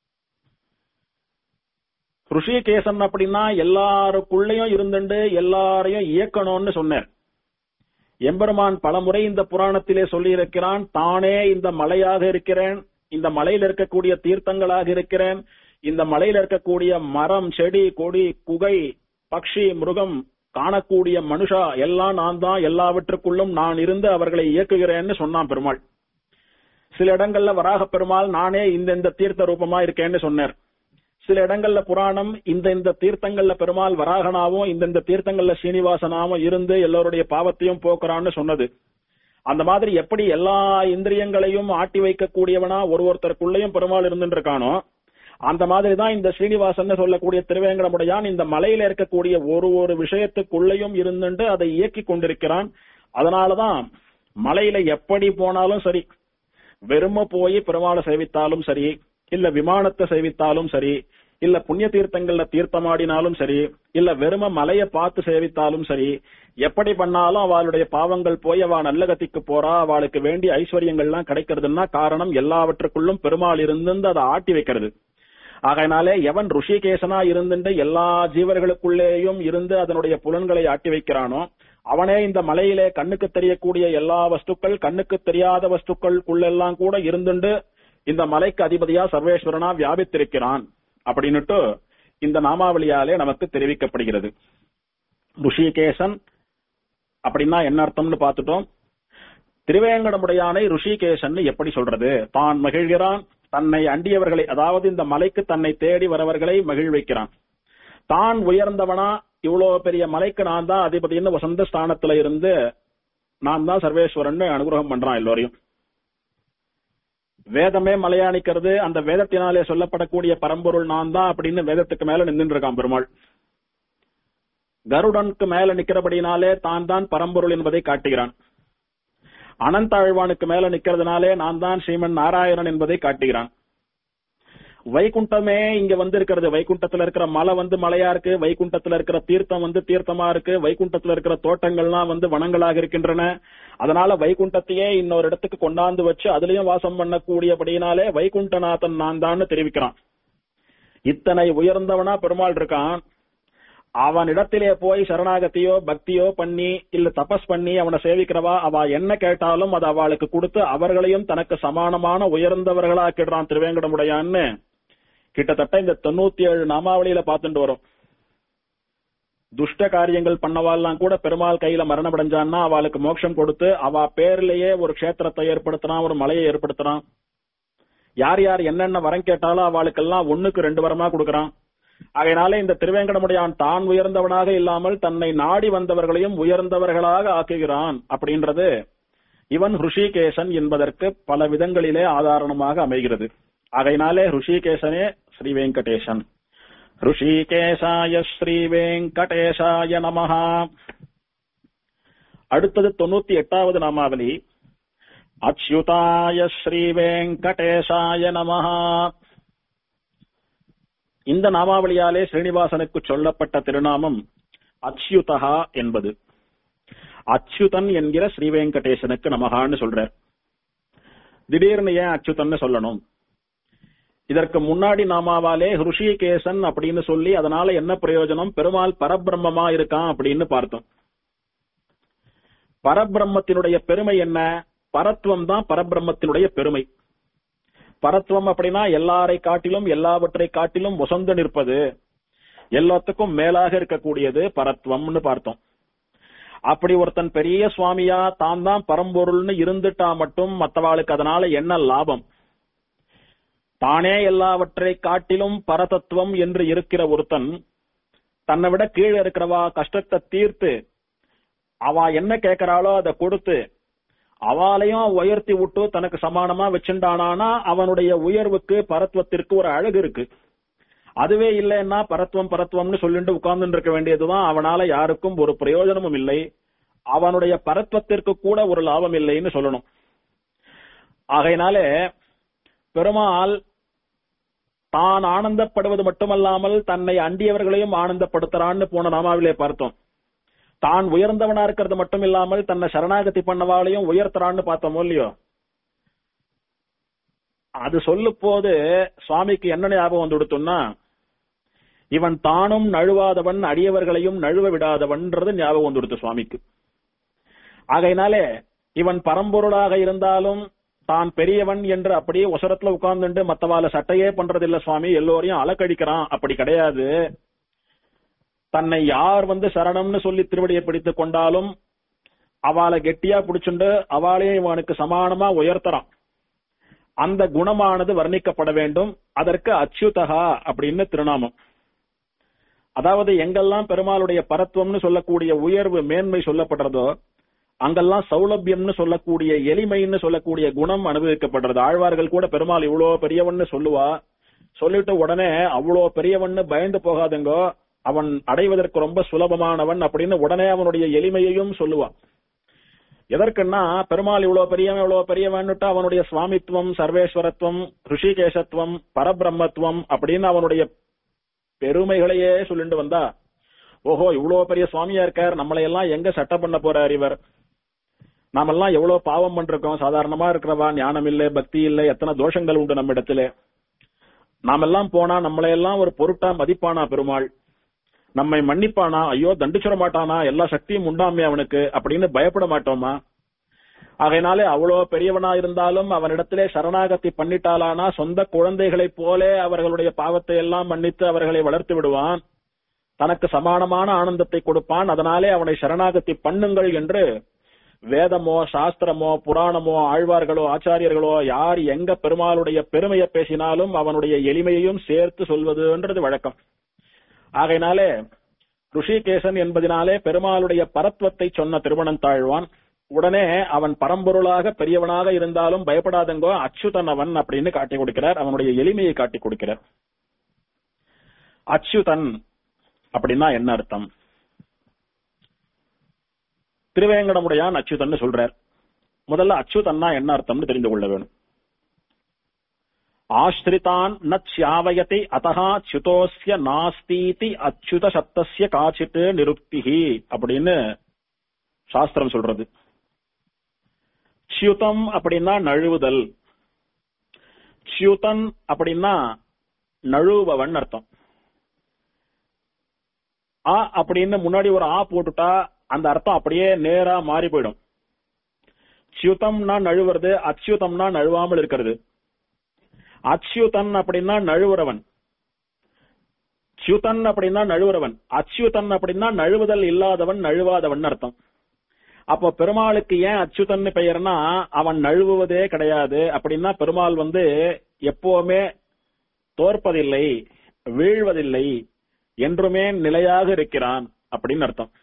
ருஷிகேசன் அப்படின்னா எல்லாருக்குள்ளயும் இருந்துண்டு எல்லாரையும் இயக்கணும்னு சொன்னார் எம்பெருமான் பலமுறை இந்த புராணத்திலே சொல்லி இருக்கிறான் தானே இந்த மலையாக இருக்கிறேன் இந்த மலையில் இருக்கக்கூடிய தீர்த்தங்களாக இருக்கிறேன் இந்த மலையில் இருக்கக்கூடிய மரம் செடி கொடி குகை பக்ஷி மிருகம் காணக்கூடிய மனுஷா எல்லாம் நான் தான் எல்லாவற்றுக்குள்ளும் நான் இருந்து அவர்களை இயக்குகிறேன்னு சொன்னான் பெருமாள் சில இடங்கள்ல வராக பெருமாள் நானே இந்த இந்த தீர்த்த ரூபமா இருக்கேன்னு சொன்னார் சில இடங்கள்ல புராணம் இந்த இந்த தீர்த்தங்கள்ல பெருமாள் வராகனாவும் இந்த இந்த தீர்த்தங்கள்ல சீனிவாசனாவும் இருந்து எல்லோருடைய பாவத்தையும் போக்குறான்னு சொன்னது அந்த மாதிரி எப்படி எல்லா இந்திரியங்களையும் ஆட்டி வைக்கக்கூடியவனா ஒரு ஒருத்தருக்குள்ளேயும் பெருமாள் இருந்துட்டு இருக்கானோ அந்த மாதிரி தான் இந்த ஸ்ரீனிவாசன் சொல்லக்கூடிய திருவேங்கடமுடையான் இந்த மலையில இருக்கக்கூடிய ஒரு ஒரு விஷயத்துக்குள்ளேயும் இருந்துட்டு அதை இயக்கி கொண்டிருக்கிறான் அதனாலதான் மலையில எப்படி போனாலும் சரி வெறும போய் பெருமாளை சேவித்தாலும் சரி இல்ல விமானத்தை சேவித்தாலும் சரி இல்ல புண்ணிய தீர்த்தங்கள்ல தீர்த்தமாடினாலும் சரி இல்ல வெறும மலைய பார்த்து சேவித்தாலும் சரி எப்படி பண்ணாலும் அவளுடைய பாவங்கள் போய் அவ நல்ல கத்திக்கு போறா அவளுக்கு வேண்டிய ஐஸ்வர்யங்கள்லாம் கிடைக்கிறதுன்னா காரணம் எல்லாவற்றுக்குள்ளும் பெருமாள் இருந்து அதை ஆட்டி வைக்கிறது ஆகையினாலே எவன் ருஷிகேசனா இருந்துட்டு எல்லா ஜீவர்களுக்குள்ளேயும் இருந்து அதனுடைய புலன்களை ஆட்டி வைக்கிறானோ அவனே இந்த மலையிலே கண்ணுக்கு தெரியக்கூடிய எல்லா வஸ்துக்கள் கண்ணுக்கு தெரியாத வஸ்துக்களுக்குள்ளெல்லாம் கூட இருந்துண்டு இந்த மலைக்கு அதிபதியா சர்வேஸ்வரனா வியாபித்திருக்கிறான் அப்படின்னுட்டு இந்த நாமாவளியாலே நமக்கு தெரிவிக்கப்படுகிறது ருஷிகேசன் அப்படின்னா என்ன அர்த்தம்னு பார்த்துட்டோம் திருவேங்கடமுடையானை ருஷிகேசன் எப்படி சொல்றது தான் மகிழ்கிறான் தன்னை அண்டியவர்களை அதாவது இந்த மலைக்கு தன்னை தேடி வரவர்களை மகிழ்விக்கிறான் தான் உயர்ந்தவனா இவ்வளவு பெரிய மலைக்கு நான் தான் அதிபதினு வசந்த ஸ்தானத்துல இருந்து நான் தான் சர்வேஸ்வரன் அனுகிரகம் பண்றான் எல்லோரையும் வேதமே மலையாணிக்கிறது அந்த வேதத்தினாலே சொல்லப்படக்கூடிய பரம்பொருள் நான் தான் அப்படின்னு வேதத்துக்கு மேல நின்று இருக்கான் பெருமாள் கருடனுக்கு மேல நிக்கிறபடினாலே தான் தான் பரம்பொருள் என்பதை காட்டுகிறான் அனந்தாழ்வானுக்கு மேல நிக்கிறதுனாலே நான் தான் ஸ்ரீமன் நாராயணன் என்பதை காட்டுகிறான் வைகுண்டமே இங்க வந்து இருக்கிறது வைகுண்டத்துல இருக்கிற மலை வந்து மலையா இருக்கு வைகுண்டத்துல இருக்கிற தீர்த்தம் வந்து தீர்த்தமா இருக்கு வைகுண்டத்துல இருக்கிற தோட்டங்கள்லாம் வந்து வனங்களாக இருக்கின்றன அதனால வைகுண்டத்தையே இன்னொரு இடத்துக்கு கொண்டாந்து வச்சு அதுலயும் வாசம் பண்ணக்கூடியபடியினாலே வைகுண்டநாதன் நான் தான் தெரிவிக்கிறான் இத்தனை உயர்ந்தவனா பெருமாள் இருக்கான் அவனிடத்திலே போய் சரணாகத்தியோ பக்தியோ பண்ணி இல்ல தபஸ் பண்ணி அவனை சேவிக்கிறவா அவ என்ன கேட்டாலும் அது அவளுக்கு கொடுத்து அவர்களையும் தனக்கு சமானமான உயர்ந்தவர்களாக்கிடுறான் திருவேங்கடமுடையான்னு கிட்டத்தட்ட இந்த தொண்ணூத்தி ஏழு நாமாவளியில பார்த்துட்டு வரும் துஷ்ட காரியங்கள் பண்ணவாள்லாம் கூட பெருமாள் கையில மரணமடைஞ்சான்னா அவளுக்கு மோட்சம் கொடுத்து அவ பேர்லயே ஒரு க்ஷேத்திரத்தை ஏற்படுத்துறான் ஒரு மலையை ஏற்படுத்துறான் யார் யார் என்னென்ன வரம் கேட்டாலும் அவளுக்கெல்லாம் ஒண்ணுக்கு ரெண்டு வரமா கொடுக்கறான் அதனால இந்த திருவேங்கடமுடையான் தான் உயர்ந்தவனாக இல்லாமல் தன்னை நாடி வந்தவர்களையும் உயர்ந்தவர்களாக ஆக்குகிறான் அப்படின்றது இவன் ருஷிகேசன் என்பதற்கு பல விதங்களிலே ஆதாரணமாக அமைகிறது ஆகையினாலே ருஷிகேசனே ஸ்ரீ வெங்கடேசன் ருஷிகேசாய ஸ்ரீ வெங்கடேசாய நமஹா அடுத்தது தொண்ணூத்தி எட்டாவது நாமாவலி அச்சுதாய ஸ்ரீ வெங்கடேசாய நமஹா இந்த நாமாவளியாலே ஸ்ரீனிவாசனுக்கு சொல்லப்பட்ட திருநாமம் அச்சுதகா என்பது அச்சுதன் என்கிற ஸ்ரீ வெங்கடேசனுக்கு நமகான்னு சொல்ற திடீர்னு ஏன் அச்சுதன்னு சொல்லணும் இதற்கு முன்னாடி நாமாவாலே ருஷிகேசன் அப்படின்னு சொல்லி அதனால என்ன பிரயோஜனம் பெருமாள் பரபிரம்மமா இருக்கான் அப்படின்னு பார்த்தோம் பரபிரம்மத்தினுடைய பெருமை என்ன பரத்துவம் தான் பரபிரம்மத்தினுடைய பெருமை பரத்துவம் அப்படின்னா எல்லாரை காட்டிலும் எல்லாவற்றை காட்டிலும் வசந்து நிற்பது எல்லாத்துக்கும் மேலாக இருக்கக்கூடியது பரத்துவம்னு பார்த்தோம் அப்படி ஒருத்தன் பெரிய சுவாமியா தான் தான் பரம்பொருள்னு இருந்துட்டா மட்டும் மத்தவாளுக்கு அதனால என்ன லாபம் தானே எல்லாவற்றை காட்டிலும் பரதத்துவம் என்று இருக்கிற ஒருத்தன் தன்னை விட கீழே இருக்கிறவா கஷ்டத்தை தீர்த்து அவ என்ன கேட்கிறாளோ அதை கொடுத்து அவாலையும் உயர்த்தி விட்டு தனக்கு சமானமா வச்சுட்டானா அவனுடைய உயர்வுக்கு பரத்துவத்திற்கு ஒரு அழகு இருக்கு அதுவே இல்லைன்னா பரத்துவம் பரத்துவம்னு சொல்லிட்டு உட்கார்ந்து இருக்க வேண்டியதுதான் அவனால யாருக்கும் ஒரு பிரயோஜனமும் இல்லை அவனுடைய பரத்துவத்திற்கு கூட ஒரு லாபம் இல்லைன்னு சொல்லணும் ஆகையினாலே பெருமாள் தான் ஆனந்தப்படுவது மட்டுமல்லாமல் தன்னை அண்டியவர்களையும் ஆனந்தப்படுத்துறான்னு போன நாமாவிலே பார்த்தோம் தான் உயர்ந்தவனா இருக்கிறது மட்டும் இல்லாமல் தன்னை சரணாகதி பண்ணவாளையும் உயர்த்துறான்னு பார்த்தோமோ இல்லையோ அது சொல்லும் போது சுவாமிக்கு என்ன ஞாபகம் வந்து கொடுத்தோம்னா இவன் தானும் நழுவாதவன் அடியவர்களையும் நழுவ விடாதவன்றது ஞாபகம் வந்து கொடுத்து சுவாமிக்கு ஆகையினாலே இவன் பரம்பொருளாக இருந்தாலும் தான் பெரியவன் என்று அப்படியே ஒசரத்துல உட்கார்ந்துட்டு மத்தவால சட்டையே பண்றதில்ல சுவாமி எல்லோரையும் அலக்கடிக்கிறான் அப்படி கிடையாது தன்னை யார் வந்து சரணம்னு சொல்லி திருவடியை பிடித்துக் கொண்டாலும் அவளை கெட்டியா பிடிச்சுண்டு அவளையும் இவனுக்கு சமானமா உயர்த்தறான் அந்த குணமானது வர்ணிக்கப்பட வேண்டும் அதற்கு அச்சுதகா அப்படின்னு திருநாமம் அதாவது எங்கெல்லாம் பெருமாளுடைய பரத்துவம்னு சொல்லக்கூடிய உயர்வு மேன்மை சொல்லப்படுறதோ அங்கெல்லாம் சௌலபியம்னு சொல்லக்கூடிய எளிமைன்னு சொல்லக்கூடிய குணம் அனுபவிக்கப்படுறது ஆழ்வார்கள் கூட பெருமாள் இவ்வளோ பெரியவன்னு சொல்லுவா சொல்லிட்டு உடனே அவ்வளோ பெரியவன்னு பயந்து போகாதுங்கோ அவன் அடைவதற்கு ரொம்ப சுலபமானவன் அப்படின்னு உடனே அவனுடைய எளிமையையும் சொல்லுவான் எதற்குன்னா பெருமாள் இவ்வளவு பெரியவன் இவ்வளவு பெரியவன்னுட்டு அவனுடைய சுவாமித்துவம் சர்வேஸ்வரத்துவம் ருஷிகேசத்துவம் பரபிரம்மத்துவம் அப்படின்னு அவனுடைய பெருமைகளையே சொல்லிட்டு வந்தா ஓஹோ இவ்வளவு பெரிய சுவாமியா இருக்கார் நம்மளை எல்லாம் எங்க சட்டம் பண்ண போறார் இவர் நாமெல்லாம் எவ்வளவு பாவம் பண்றோம் சாதாரணமா இருக்கிறவா ஞானம் இல்லை பக்தி இல்லை எத்தனை தோஷங்கள் உண்டு நம்ம இடத்துல நாமெல்லாம் போனா நம்மளை எல்லாம் ஒரு பொருட்டா மதிப்பானா பெருமாள் நம்மை மன்னிப்பானா ஐயோ தண்டிச்சிட மாட்டானா எல்லா சக்தியும் உண்டாமே அவனுக்கு அப்படின்னு பயப்பட மாட்டோமா ஆகையினாலே அவ்வளவு பெரியவனா இருந்தாலும் அவனிடத்திலே சரணாகதி பண்ணிட்டாலானா சொந்த குழந்தைகளைப் போல அவர்களுடைய பாவத்தை எல்லாம் மன்னித்து அவர்களை வளர்த்து விடுவான் தனக்கு சமானமான ஆனந்தத்தை கொடுப்பான் அதனாலே அவனை சரணாகதி பண்ணுங்கள் என்று வேதமோ சாஸ்திரமோ புராணமோ ஆழ்வார்களோ ஆச்சாரியர்களோ யார் எங்க பெருமாளுடைய பெருமையை பேசினாலும் அவனுடைய எளிமையையும் சேர்த்து சொல்வதுன்றது வழக்கம் ஆகையினாலே ருஷிகேசன் என்பதினாலே பெருமாளுடைய பரத்வத்தை சொன்ன திருமணம் தாழ்வான் உடனே அவன் பரம்பொருளாக பெரியவனாக இருந்தாலும் பயப்படாதங்கோ அச்சுதன் அவன் அப்படின்னு காட்டி கொடுக்கிறார் அவனுடைய எளிமையை காட்டி கொடுக்கிறார் அச்சுதன் அப்படின்னா என்ன அர்த்தம் திருவேங்கடமுடையான் அச்சுதன் சொல்றார் முதல்ல அச்சுதன்னா என்ன அர்த்தம்னு தெரிந்து கொள்ள வேணும் ஆஸ்ரிதான் நச்யாவயதி அத்தகா ச்சுதோஸ்ய நாஸ்தீதி அச்சுத சப்தஸ்ய காச்சிட்டு நிருக்திஹி அப்படின்னு சாஸ்திரம் சொல்றது ச்சியுதம் அப்படின்னா நழுவுதல் ச்சியுதன் அப்படின்னா நழுவுபவன் அர்த்தம் ஆ அப்படின்னு முன்னாடி ஒரு ஆ போட்டுட்டா அந்த அர்த்தம் அப்படியே நேரா மாறி போயிடும் சியுதம்னா நழுவுறது அச்சுதம்னா நழுவாமல் இருக்கிறது அச்சுதன் அப்படின்னா நழுவுறவன் சியுதன் அப்படின்னா நழுவுறவன் அச்சுதன் அப்படின்னா நழுவுதல் இல்லாதவன் நழுவாதவன் அர்த்தம் அப்போ பெருமாளுக்கு ஏன் அச்சுதன் பெயர்னா அவன் நழுவுவதே கிடையாது அப்படின்னா பெருமாள் வந்து எப்பவுமே தோற்பதில்லை வீழ்வதில்லை என்றுமே நிலையாக இருக்கிறான் அப்படின்னு அர்த்தம்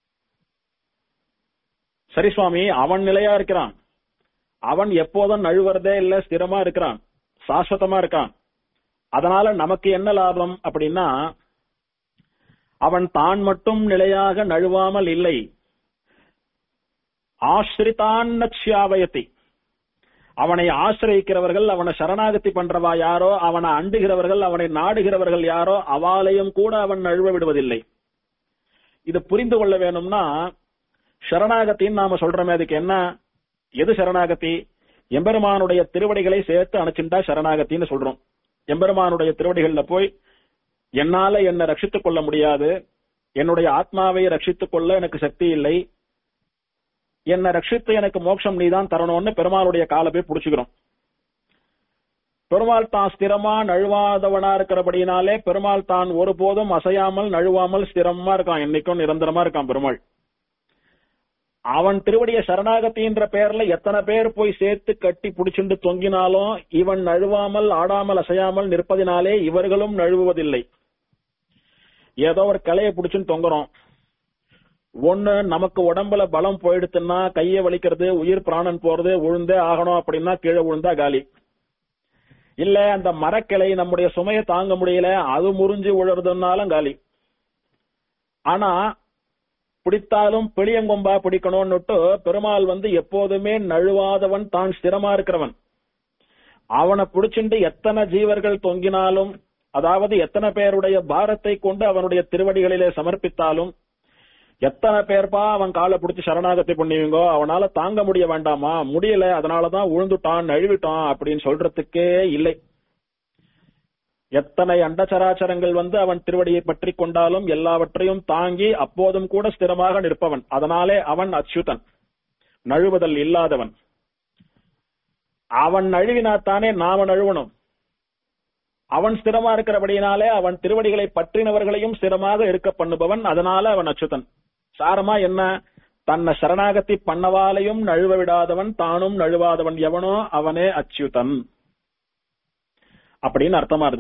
சரி சுவாமி அவன் நிலையா இருக்கிறான் அவன் எப்போதும் நழுவுறதே இல்ல ஸ்திரமா இருக்கிறான் சாஸ்வதமா இருக்கான் அதனால நமக்கு என்ன லாபம் அப்படின்னா அவன் தான் மட்டும் நிலையாக நழுவாமல் இல்லை ஆசிரித்தான்னச்யாவயத்தி அவனை ஆசிரியிக்கிறவர்கள் அவனை சரணாகதி பண்றவா யாரோ அவனை அண்டுகிறவர்கள் அவனை நாடுகிறவர்கள் யாரோ அவாலையும் கூட அவன் நழுவ விடுவதில்லை இது புரிந்து கொள்ள வேணும்னா சரணாகத்தின்னு நாம சொல்றோமே அதுக்கு என்ன எது சரணாகதி எம்பெருமானுடைய திருவடிகளை சேர்த்து அணைச்சுட்டா சரணாகத்தின்னு சொல்றோம் எம்பெருமானுடைய திருவடிகள்ல போய் என்னால என்னை ரட்சித்துக் கொள்ள முடியாது என்னுடைய ஆத்மாவை ரட்சித்துக் கொள்ள எனக்கு சக்தி இல்லை என்னை ரட்சித்து எனக்கு மோட்சம் நீதான் தரணும்னு பெருமாளுடைய காலை போய் புடிச்சுக்கிறோம் பெருமாள் தான் ஸ்திரமா நழுவாதவனா இருக்கிறபடினாலே பெருமாள் தான் ஒருபோதும் அசையாமல் நழுவாமல் ஸ்திரமா இருக்கான் என்னைக்கும் நிரந்தரமா இருக்கான் பெருமாள் அவன் திருவடிய சரணாகத்தின்ற பெயர்ல எத்தனை பேர் போய் சேர்த்து கட்டி புடிச்சுண்டு தொங்கினாலும் இவன் நழுவாமல் ஆடாமல் அசையாமல் நிற்பதினாலே இவர்களும் நழுவுவதில்லை ஏதோ ஒரு கலையை புடிச்சுன்னு தொங்குறோம் ஒண்ணு நமக்கு உடம்புல பலம் போயிடுத்துன்னா கைய வலிக்கிறது உயிர் பிராணன் போறது விழுந்தே ஆகணும் அப்படின்னா கீழே விழுந்தா காலி இல்ல அந்த மரக்கிளை நம்முடைய சுமையை தாங்க முடியல அது முறிஞ்சு விழுறதுனாலும் காலி ஆனா பிடித்தாலும் பிளியங்கொம்பா பிடிக்கணும்னுட்டு பெருமாள் வந்து எப்போதுமே நழுவாதவன் தான் ஸ்திரமா இருக்கிறவன் அவனை பிடிச்சிண்டு எத்தனை ஜீவர்கள் தொங்கினாலும் அதாவது எத்தனை பேருடைய பாரத்தை கொண்டு அவனுடைய திருவடிகளிலே சமர்ப்பித்தாலும் எத்தனை பேர்ப்பா அவன் காலை பிடிச்சி சரணாகத்தை பண்ணுவீங்கோ அவனால தாங்க முடிய வேண்டாமா முடியல அதனாலதான் உழுந்துட்டான் நழுவிட்டான் அப்படின்னு சொல்றதுக்கே இல்லை எத்தனை அண்டச்சராச்சரங்கள் வந்து அவன் திருவடியை பற்றி கொண்டாலும் எல்லாவற்றையும் தாங்கி அப்போதும் கூட ஸ்திரமாக நிற்பவன் அதனாலே அவன் அச்சுதன் நழுவுதல் இல்லாதவன் அவன் நழுவினாத்தானே நாம நழுவணும் அவன் ஸ்திரமா இருக்கிறபடியினாலே அவன் திருவடிகளை பற்றினவர்களையும் ஸ்திரமாக இருக்க பண்ணுபவன் அதனால அவன் அச்சுதன் சாரமா என்ன தன்னை சரணாகத்தி பண்ணவாலையும் நழுவ விடாதவன் தானும் நழுவாதவன் எவனோ அவனே அச்சுதன் அப்படின்னு அர்த்தமாறுது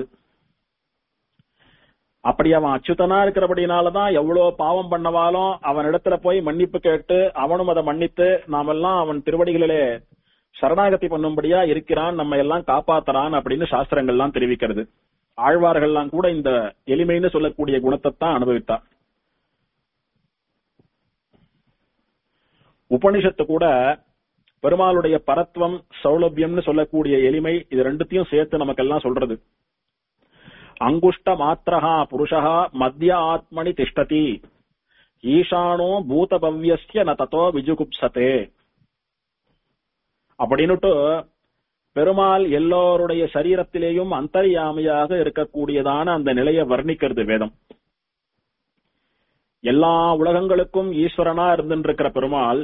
அப்படி அவன் அச்சுதனா இருக்கிறபடினாலதான் எவ்வளவு பாவம் பண்ணவாலும் அவன் இடத்துல போய் மன்னிப்பு கேட்டு அவனும் அதை மன்னித்து நாமெல்லாம் அவன் திருவடிகளிலே சரணாகதி பண்ணும்படியா இருக்கிறான் நம்ம எல்லாம் காப்பாத்துறான் அப்படின்னு சாஸ்திரங்கள்லாம் தெரிவிக்கிறது ஆழ்வார்கள்லாம் கூட இந்த எளிமைன்னு சொல்லக்கூடிய குணத்தை தான் அனுபவித்தான் உபனிஷத்து கூட பெருமாளுடைய பரத்வம் சௌலபியம்னு சொல்லக்கூடிய எளிமை இது ரெண்டுத்தையும் சேர்த்து நமக்கெல்லாம் சொல்றது அங்குஷ்ட மாத்திரஹா புருஷா மத்திய ஆத்மனி திஷ்டதி ஈசானோ பூதபவ்யஸ்ய ந தத்தோ விஜுகுப்சதே அப்படின்னுட்டு பெருமாள் எல்லோருடைய சரீரத்திலேயும் அந்தர்யாமியாக இருக்கக்கூடியதான அந்த நிலையை வர்ணிக்கிறது வேதம் எல்லா உலகங்களுக்கும் ஈஸ்வரனா இருந்துருக்கிற பெருமாள்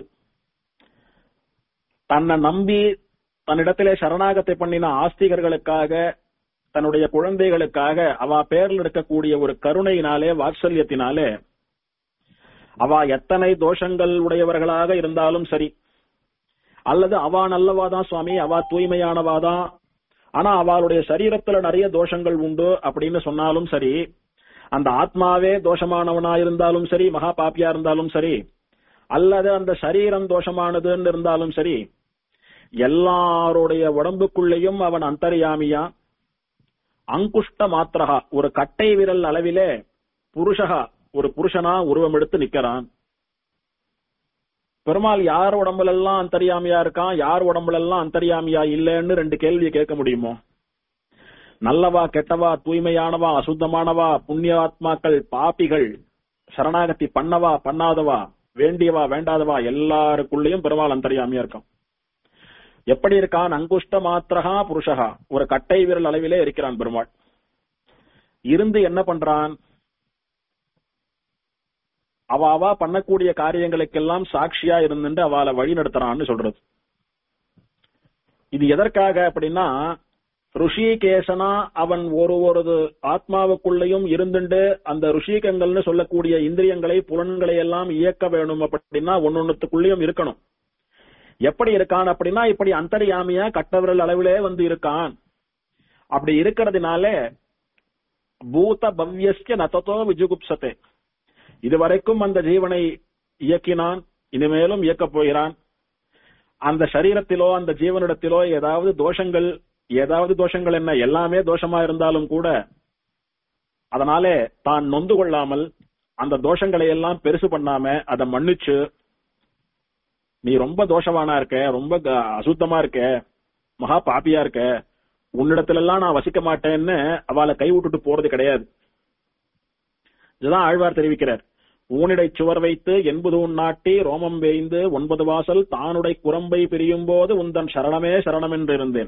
தன்னை நம்பி தன்னிடத்திலே சரணாகத்தை பண்ணின ஆஸ்திகர்களுக்காக தன்னுடைய குழந்தைகளுக்காக அவ பேர்ல இருக்கக்கூடிய ஒரு கருணையினாலே வாத்சல்யத்தினாலே அவ எத்தனை தோஷங்கள் உடையவர்களாக இருந்தாலும் சரி அல்லது அவா நல்லவாதான் சுவாமி அவா தூய்மையானவாதான் ஆனா அவளுடைய சரீரத்துல நிறைய தோஷங்கள் உண்டு அப்படின்னு சொன்னாலும் சரி அந்த ஆத்மாவே தோஷமானவனா இருந்தாலும் சரி மகா பாப்பியா இருந்தாலும் சரி அல்லது அந்த சரீரம் தோஷமானதுன்னு இருந்தாலும் சரி எல்லாருடைய உடம்புக்குள்ளேயும் அவன் அந்தர்யாமியா அங்குஷ்ட மாத்திரகா ஒரு கட்டை விரல் அளவிலே புருஷகா ஒரு புருஷனா உருவம் எடுத்து நிக்கிறான் பெருமாள் யார் உடம்புல எல்லாம் அந்தரியாமியா இருக்கான் யார் உடம்புல எல்லாம் அந்தரியாமியா இல்லைன்னு ரெண்டு கேள்வியை கேட்க முடியுமோ நல்லவா கெட்டவா தூய்மையானவா அசுத்தமானவா புண்ணியாத்மாக்கள் பாப்பிகள் சரணாகதி பண்ணவா பண்ணாதவா வேண்டியவா வேண்டாதவா எல்லாருக்குள்ளேயும் பெருமாள் அந்தரியாமியா இருக்கான் எப்படி இருக்கான் அங்குஷ்ட மாத்திரகா புருஷகா ஒரு கட்டை விரல் அளவிலே இருக்கிறான் பெருமாள் இருந்து என்ன பண்றான் அவ அவா பண்ணக்கூடிய காரியங்களுக்கெல்லாம் சாட்சியா இருந்துட்டு அவளை வழி நடத்துறான்னு சொல்றது இது எதற்காக அப்படின்னா ருஷிகேசனா அவன் ஒரு ஒரு ஆத்மாவுக்குள்ளேயும் இருந்துட்டு அந்த ருஷிகங்கள்னு சொல்லக்கூடிய இந்திரியங்களை புலன்களை எல்லாம் இயக்க வேணும் அப்படின்னா ஒன்னொன்னுத்துக்குள்ளேயும் இருக்கணும் எப்படி இருக்கான் அப்படின்னா இப்படி அந்தரியாமியா கட்டவிரல் அளவிலே வந்து இருக்கான் அப்படி இருக்கிறதுனால பூத பவ்யஸ்ய நதத்தோ விஜுகுப்சத்தை இதுவரைக்கும் அந்த ஜீவனை இயக்கினான் இனிமேலும் இயக்கப் போகிறான் அந்த சரீரத்திலோ அந்த ஜீவனிடத்திலோ ஏதாவது தோஷங்கள் ஏதாவது தோஷங்கள் என்ன எல்லாமே தோஷமா இருந்தாலும் கூட அதனாலே தான் நொந்து கொள்ளாமல் அந்த தோஷங்களை எல்லாம் பெருசு பண்ணாம அதை மன்னிச்சு நீ ரொம்ப தோஷவானா இருக்க ரொம்ப க- அசுத்தமா இருக்க மகா பாப்பியா இருக்க உன்னிடத்துல எல்லாம் நான் வசிக்க மாட்டேன்னு அவளை கை விட்டுட்டு போறது கிடையாது இதுதான் ஆழ்வார் தெரிவிக்கிறார் ஊனிடை சுவர் வைத்து என்பது உன் நாட்டி ரோமம் வேய்ந்து ஒன்பது வாசல் தானுடை குரம்பை பிரியும் போது உந்தன் சரணமே சரணம் என்று இருந்தேன்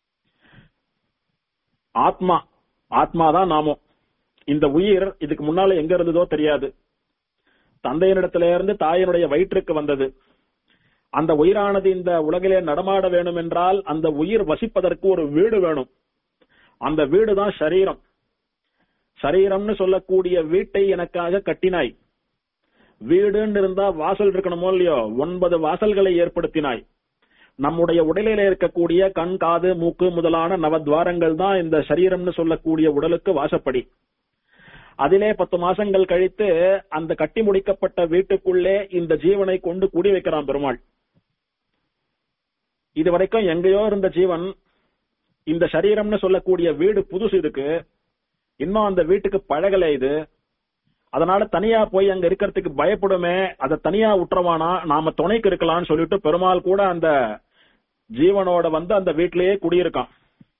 ஆத்மா ஆத்மாதான் நாமம் இந்த உயிர் இதுக்கு முன்னால எங்க இருந்ததோ தெரியாது தந்தையனிடத்தில இருந்து தாயினுடைய வயிற்றுக்கு வந்தது அந்த உயிரானது இந்த உலகிலே நடமாட வேணும் என்றால் அந்த உயிர் வசிப்பதற்கு ஒரு வீடு வேணும் அந்த வீடுதான் சரீரம் சரீரம்னு சொல்லக்கூடிய வீட்டை எனக்காக கட்டினாய் வீடுன்னு இருந்தா வாசல் இருக்கணுமோ இல்லையோ ஒன்பது வாசல்களை ஏற்படுத்தினாய் நம்முடைய உடலில இருக்கக்கூடிய கண் காது மூக்கு முதலான நவத்வாரங்கள் தான் இந்த சரீரம்னு சொல்லக்கூடிய உடலுக்கு வாசப்படி அதிலே பத்து மாசங்கள் கழித்து அந்த கட்டி முடிக்கப்பட்ட வீட்டுக்குள்ளே இந்த ஜீவனை கொண்டு குடி வைக்கிறான் பெருமாள் இதுவரைக்கும் எங்கேயோ இருந்த ஜீவன் இந்த சரீரம்னு சொல்லக்கூடிய வீடு புதுசு இதுக்கு இன்னும் அந்த வீட்டுக்கு பழகல இது அதனால தனியா போய் அங்க இருக்கிறதுக்கு பயப்படுமே அதை தனியா உற்றவானா நாம துணைக்கு இருக்கலாம்னு சொல்லிட்டு பெருமாள் கூட அந்த ஜீவனோட வந்து அந்த வீட்டிலேயே குடியிருக்கான்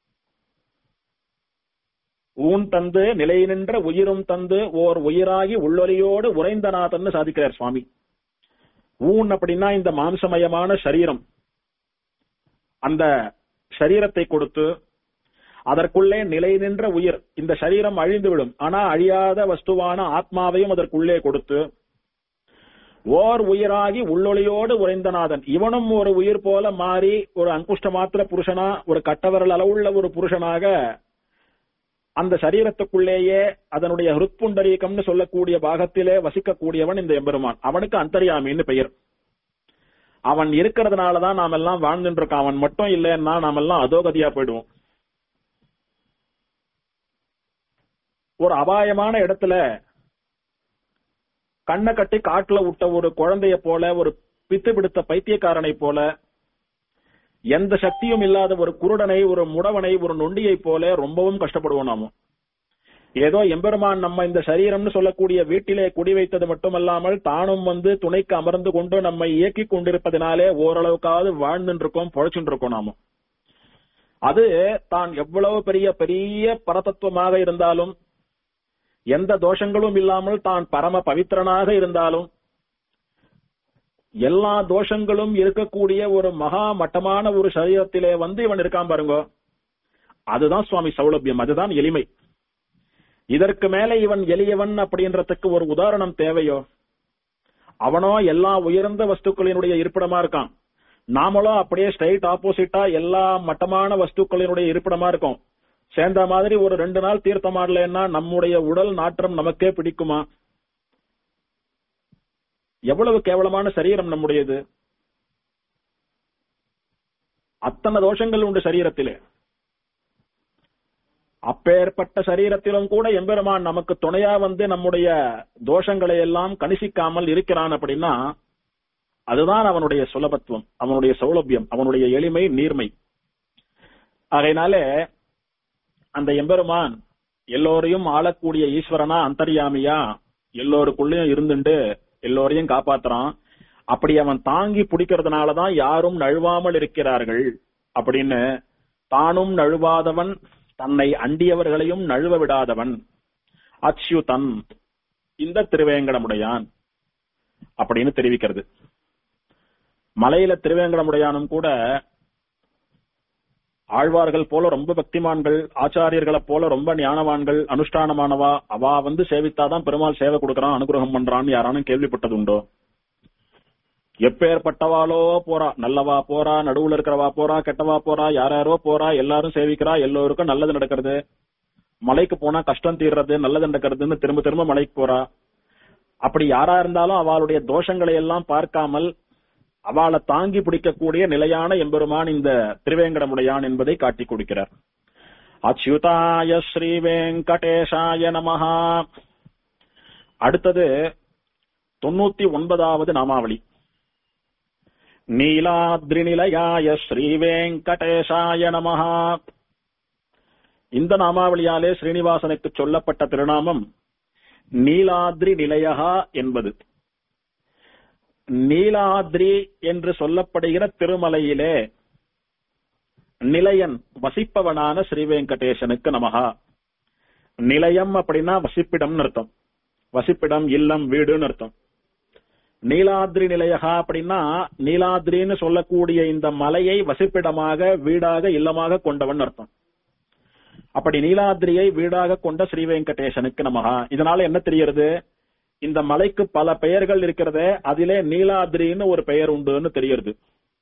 ஊன் தந்து நிலை நின்ற உயிரும் தந்து ஓர் உயிராகி உள்ளொலியோடு உறைந்தநாதன்னு சாதிக்கிறார் சுவாமி ஊன் அப்படின்னா இந்த மாம்சமயமான சரீரம் அந்த சரீரத்தை கொடுத்து அதற்குள்ளே நிலை நின்ற உயிர் இந்த சரீரம் அழிந்துவிடும் ஆனா அழியாத வஸ்துவான ஆத்மாவையும் அதற்குள்ளே கொடுத்து ஓர் உயிராகி உள்ளொளியோடு உறைந்தநாதன் இவனும் ஒரு உயிர் போல மாறி ஒரு அங்குஷ்ட மாத்திர புருஷனா ஒரு கட்டவரல் அளவுள்ள ஒரு புருஷனாக அந்த சரீரத்துக்குள்ளேயே அதனுடைய ஹிருத்புண்டரீகம்னு சொல்லக்கூடிய பாகத்திலே வசிக்கக்கூடியவன் இந்த எம்பெருமான் அவனுக்கு அந்தர்யாமின்னு பெயர் அவன் இருக்கிறதுனாலதான் நாம் எல்லாம் வாழ்ந்துட்டு இருக்கோம் அவன் மட்டும் இல்லைன்னா நாம் எல்லாம் அதோகதியா போயிடுவோம் ஒரு அபாயமான இடத்துல கண்ணை கட்டி காட்டுல விட்ட ஒரு குழந்தைய போல ஒரு பித்து பிடித்த பைத்தியக்காரனை போல எந்த சக்தியும் இல்லாத ஒரு குருடனை ஒரு முடவனை ஒரு நொண்டியை போல ரொம்பவும் கஷ்டப்படுவோம் நாம ஏதோ எம்பெருமான் நம்ம இந்த சரீரம்னு சொல்லக்கூடிய வீட்டிலே குடி வைத்தது மட்டுமல்லாமல் தானும் வந்து துணைக்கு அமர்ந்து கொண்டு நம்மை இயக்கி கொண்டிருப்பதினாலே ஓரளவுக்காவது வாழ்ந்துட்டு இருக்கோம் பொழைச்சுட்டு இருக்கோம் நாம அது தான் எவ்வளவு பெரிய பெரிய பரதத்துவமாக இருந்தாலும் எந்த தோஷங்களும் இல்லாமல் தான் பரம பவித்திரனாக இருந்தாலும் எல்லா தோஷங்களும் இருக்கக்கூடிய ஒரு மகா மட்டமான ஒரு சரீரத்திலே வந்து இவன் இருக்கான் பாருங்க அதுதான் சுவாமி சௌலபியம் அதுதான் எளிமை இதற்கு மேல இவன் எளியவன் அப்படின்றதுக்கு ஒரு உதாரணம் தேவையோ அவனோ எல்லா உயர்ந்த வஸ்துக்களினுடைய இருப்பிடமா இருக்கான் நாமளும் அப்படியே ஸ்ட்ரைட் ஆப்போசிட்டா எல்லா மட்டமான வஸ்துக்களினுடைய இருப்பிடமா இருக்கும் சேர்ந்த மாதிரி ஒரு ரெண்டு நாள் தீர்த்தம் ஆடலைன்னா நம்முடைய உடல் நாற்றம் நமக்கே பிடிக்குமா எவ்வளவு கேவலமான சரீரம் நம்முடையது அத்தனை தோஷங்கள் உண்டு சரீரத்திலே அப்பேற்பட்ட சரீரத்திலும் கூட எம்பெருமான் நமக்கு துணையா வந்து நம்முடைய தோஷங்களை எல்லாம் கணிசிக்காமல் இருக்கிறான் அப்படின்னா அதுதான் அவனுடைய சுலபத்துவம் அவனுடைய சௌலபியம் அவனுடைய எளிமை நீர்மை ஆகையினாலே அந்த எம்பெருமான் எல்லோரையும் ஆளக்கூடிய ஈஸ்வரனா அந்தர்யாமியா எல்லோருக்குள்ளயும் இருந்துட்டு எல்லோரையும் காப்பாத்துறான் அப்படி அவன் தாங்கி பிடிக்கிறதுனாலதான் யாரும் நழுவாமல் இருக்கிறார்கள் அப்படின்னு தானும் நழுவாதவன் தன்னை அண்டியவர்களையும் நழுவ விடாதவன் அச்சுதன் இந்த திருவேங்கடமுடையான் அப்படின்னு தெரிவிக்கிறது மலையில திருவேங்கடமுடையானும் கூட ஆழ்வார்கள் போல ரொம்ப பக்திமான்கள் ஆச்சாரியர்களை போல ரொம்ப ஞானவான்கள் அனுஷ்டானமானவா அவா வந்து சேவித்தாதான் பெருமாள் சேவை கொடுக்கறான் அனுகிரகம் பண்றான்னு யாரானும் கேள்விப்பட்டது உண்டோ எப்பேற்பட்டவாளோ போறா நல்லவா போறா நடுவுல இருக்கிறவா போறா கெட்டவா போறா யாராரோ போறா எல்லாரும் சேவிக்கிறா எல்லோருக்கும் நல்லது நடக்கிறது மலைக்கு போனா கஷ்டம் தீர்றது நல்லது நடக்கிறதுன்னு திரும்ப திரும்ப மலைக்கு போறா அப்படி யாரா இருந்தாலும் அவளுடைய தோஷங்களை எல்லாம் பார்க்காமல் அவளை தாங்கி பிடிக்கக்கூடிய நிலையான எம்பெருமான் இந்த திருவேங்கடமுடையான் என்பதை காட்டிக் கொடுக்கிறார் அச்சுதாய ஸ்ரீ வெங்கடேஷாய நமஹா அடுத்தது தொண்ணூத்தி ஒன்பதாவது நாமாவளி நீலாத்ரி நிலையாய ஸ்ரீ வெங்கடேஷாய நமஹா இந்த நாமாவளியாலே ஸ்ரீனிவாசனுக்கு சொல்லப்பட்ட திருநாமம் நீலாத்ரி நிலையகா என்பது நீலாத்ரி என்று சொல்லப்படுகிற திருமலையிலே நிலையன் வசிப்பவனான ஸ்ரீ வெங்கடேசனுக்கு நமகா நிலையம் அப்படின்னா வசிப்பிடம்னு அர்த்தம் வசிப்பிடம் இல்லம் வீடுன்னு அர்த்தம் நீலாத்ரி நிலையகா அப்படின்னா நீலாத்ரின்னு சொல்லக்கூடிய இந்த மலையை வசிப்பிடமாக வீடாக இல்லமாக கொண்டவன் அர்த்தம் அப்படி நீலாத்ரியை வீடாக கொண்ட ஸ்ரீ வெங்கடேசனுக்கு நமகா இதனால என்ன தெரிகிறது இந்த மலைக்கு பல பெயர்கள் இருக்கிறதே அதிலே நீலாத்ரின்னு ஒரு பெயர் உண்டுன்னு தெரியுது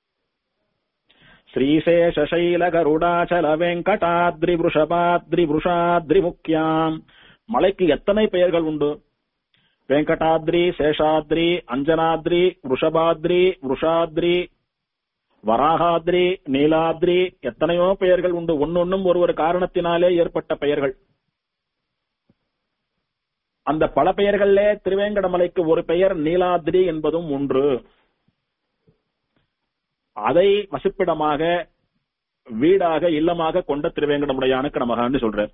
ஸ்ரீசேஷைல கருடாச்சல வெங்கடாத்ரி விஷபாத்ரி விஷாத்ரி முக்கியாம் மலைக்கு எத்தனை பெயர்கள் உண்டு வெங்கடாத்ரி சேஷாத்ரி அஞ்சனாத்ரி ருஷபாத்ரி ருஷாத்ரி வராகாத்ரி நீலாத்ரி எத்தனையோ பெயர்கள் உண்டு ஒன்னொன்னும் ஒரு ஒரு காரணத்தினாலே ஏற்பட்ட பெயர்கள் அந்த பல பெயர்களே திருவேங்கடமலைக்கு ஒரு பெயர் நீலாத்ரி என்பதும் ஒன்று அதை வசிப்பிடமாக வீடாக இல்லமாக கொண்ட திருவேங்கடமுடையானுக்கு நமகான்னு சொல்றார்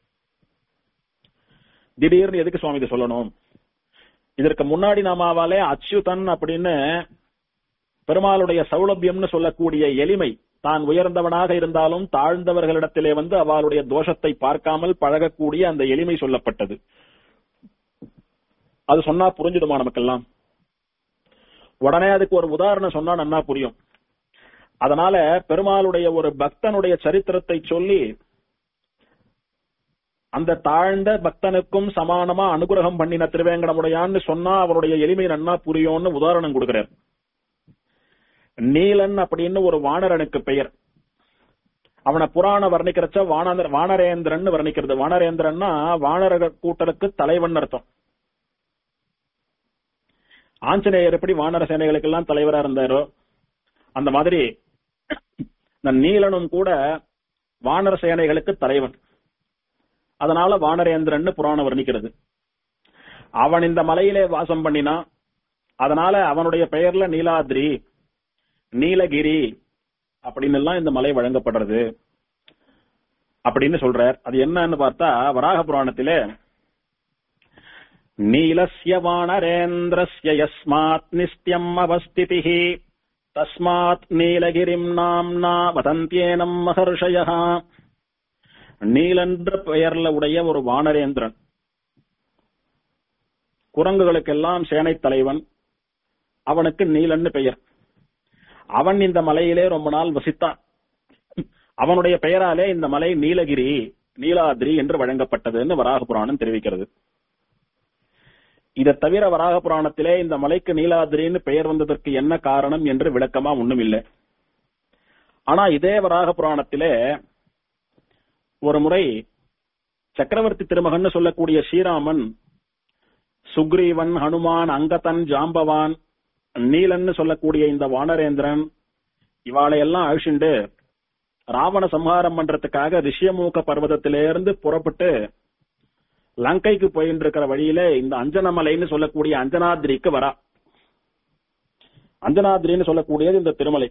திடீர்னு எதுக்கு சுவாமி இதை சொல்லணும் இதற்கு முன்னாடி நாமாவாலே அச்சுதன் அப்படின்னு பெருமாளுடைய சௌலபியம்னு சொல்லக்கூடிய எளிமை தான் உயர்ந்தவனாக இருந்தாலும் தாழ்ந்தவர்களிடத்திலே வந்து அவளுடைய தோஷத்தை பார்க்காமல் பழகக்கூடிய அந்த எளிமை சொல்லப்பட்டது அது சொன்னா புரிஞ்சிடுமா நமக்கெல்லாம் உடனே அதுக்கு ஒரு உதாரணம் சொன்னா நன்னா புரியும் அதனால பெருமாளுடைய ஒரு பக்தனுடைய சரித்திரத்தை சொல்லி அந்த தாழ்ந்த பக்தனுக்கும் சமானமா அனுகிரகம் பண்ணின திருவேங்கடமுடையான்னு சொன்னா அவருடைய எளிமை நன்னா புரியும்னு உதாரணம் கொடுக்கிறார் நீலன் அப்படின்னு ஒரு வானரனுக்கு பெயர் அவனை புராண வர்ணிக்கிறச்ச வானர வானரேந்திரன் வர்ணிக்கிறது வானரேந்திரன்னா வானர கூட்டலுக்கு தலைவன் அர்த்தம் ஆஞ்சநேயர் எப்படி வானர சேனைகளுக்கு எல்லாம் தலைவரா இருந்தாரோ அந்த மாதிரி இந்த நீலனும் கூட வானர சேனைகளுக்கு தலைவன் அதனால வானரேந்திரன் புராணம் வர்ணிக்கிறது அவன் இந்த மலையிலே வாசம் பண்ணினான் அதனால அவனுடைய பெயர்ல நீலாத்ரி நீலகிரி அப்படின்னு எல்லாம் இந்த மலை வழங்கப்படுறது அப்படின்னு சொல்றார் அது என்னன்னு பார்த்தா வராக புராணத்திலே நீலஸ்ய வானரேந்திரஸ்ய யஸ்மாத் நிஸ்தியம் அவஸ்திதிः தஸ்மாத் நீலகிரிம் நாம்னா வதந்தியேனம் மகர்ஷய நீலன்ற பெயர்ல உடைய ஒரு வானரேந்திரன் குரங்குகளுக்கெல்லாம் சேனை தலைவன் அவனுக்கு நீலன்னு பெயர் அவன் இந்த மலையிலே ரொம்ப நாள் வசித்தான் அவனுடைய பெயராலே இந்த மலை நீலகிரி நீலாத்ரி என்று வழங்கப்பட்டதுன்னு வராக புராணம் தெரிவிக்கிறது இதை தவிர வராக புராணத்திலே இந்த மலைக்கு நீலாதிரின்னு பெயர் வந்ததற்கு என்ன காரணம் என்று விளக்கமா ஒண்ணும் இல்லை ஆனா இதே வராக புராணத்திலே ஒரு முறை சக்கரவர்த்தி திருமகன் சொல்லக்கூடிய ஸ்ரீராமன் சுக்ரீவன் ஹனுமான் அங்கதன் ஜாம்பவான் நீலன்னு சொல்லக்கூடிய இந்த வானரேந்திரன் இவாளை எல்லாம் அழிச்சுண்டு ராவண சம்ஹாரம் பண்றதுக்காக ரிஷியமூக பர்வதத்திலிருந்து புறப்பட்டு லங்கைக்கு போயிட்டு இருக்கிற வழியில இந்த அஞ்சனமலைன்னு சொல்லக்கூடிய அஞ்சனாத்ரிக்கு வரா அஞ்சனாத்ரின்னு சொல்லக்கூடியது இந்த திருமலை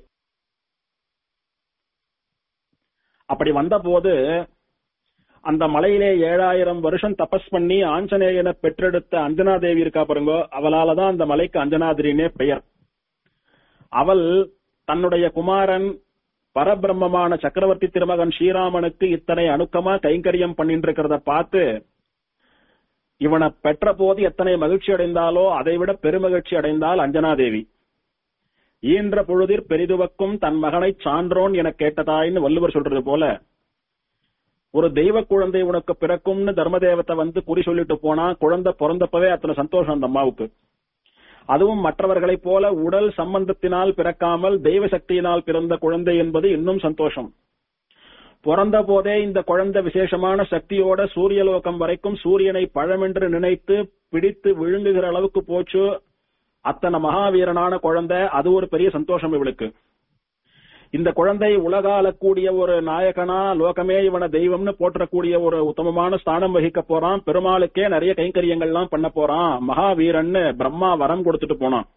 அப்படி வந்த போது அந்த மலையிலே ஏழாயிரம் வருஷம் தபஸ் பண்ணி ஆஞ்சநேயனை பெற்றெடுத்த அஞ்சனா தேவி இருக்கா பாருங்க அவளாலதான் அந்த மலைக்கு அஞ்சனாதிரினே பெயர் அவள் தன்னுடைய குமாரன் பரபிரம்மமான சக்கரவர்த்தி திருமகன் ஸ்ரீராமனுக்கு இத்தனை அணுக்கமா கைங்கரியம் பண்ணிட்டு இருக்கிறத பார்த்து இவனை பெற்ற போது எத்தனை மகிழ்ச்சி அடைந்தாலோ அதை விட பெருமகிழ்ச்சி அடைந்தால் அஞ்சனாதேவி ஈன்ற பொழுதிற் பெரிதுவக்கும் தன் மகனை சான்றோன் என கேட்டதாயின்னு வள்ளுவர் சொல்றது போல ஒரு தெய்வ குழந்தை உனக்கு பிறக்கும்னு தர்மதேவத்தை வந்து குறி சொல்லிட்டு போனா குழந்தை பிறந்தப்பவே அத்தனை சந்தோஷம் அந்த அம்மாவுக்கு அதுவும் மற்றவர்களைப் போல உடல் சம்பந்தத்தினால் பிறக்காமல் தெய்வ சக்தியினால் பிறந்த குழந்தை என்பது இன்னும் சந்தோஷம் பிறந்த போதே இந்த குழந்தை விசேஷமான சக்தியோட சூரியலோகம் வரைக்கும் சூரியனை பழமென்று நினைத்து பிடித்து விழுங்குகிற அளவுக்கு போச்சு அத்தனை மகாவீரனான குழந்தை அது ஒரு பெரிய சந்தோஷம் இவளுக்கு இந்த குழந்தை உலகாலக்கூடிய ஒரு நாயகனா லோகமே இவன தெய்வம்னு போற்றக்கூடிய ஒரு உத்தமமான ஸ்தானம் வகிக்க போறான் பெருமாளுக்கே நிறைய கைங்கரியங்கள்லாம் பண்ண போறான் மகாவீரன்னு பிரம்மா வரம் கொடுத்துட்டு போனான்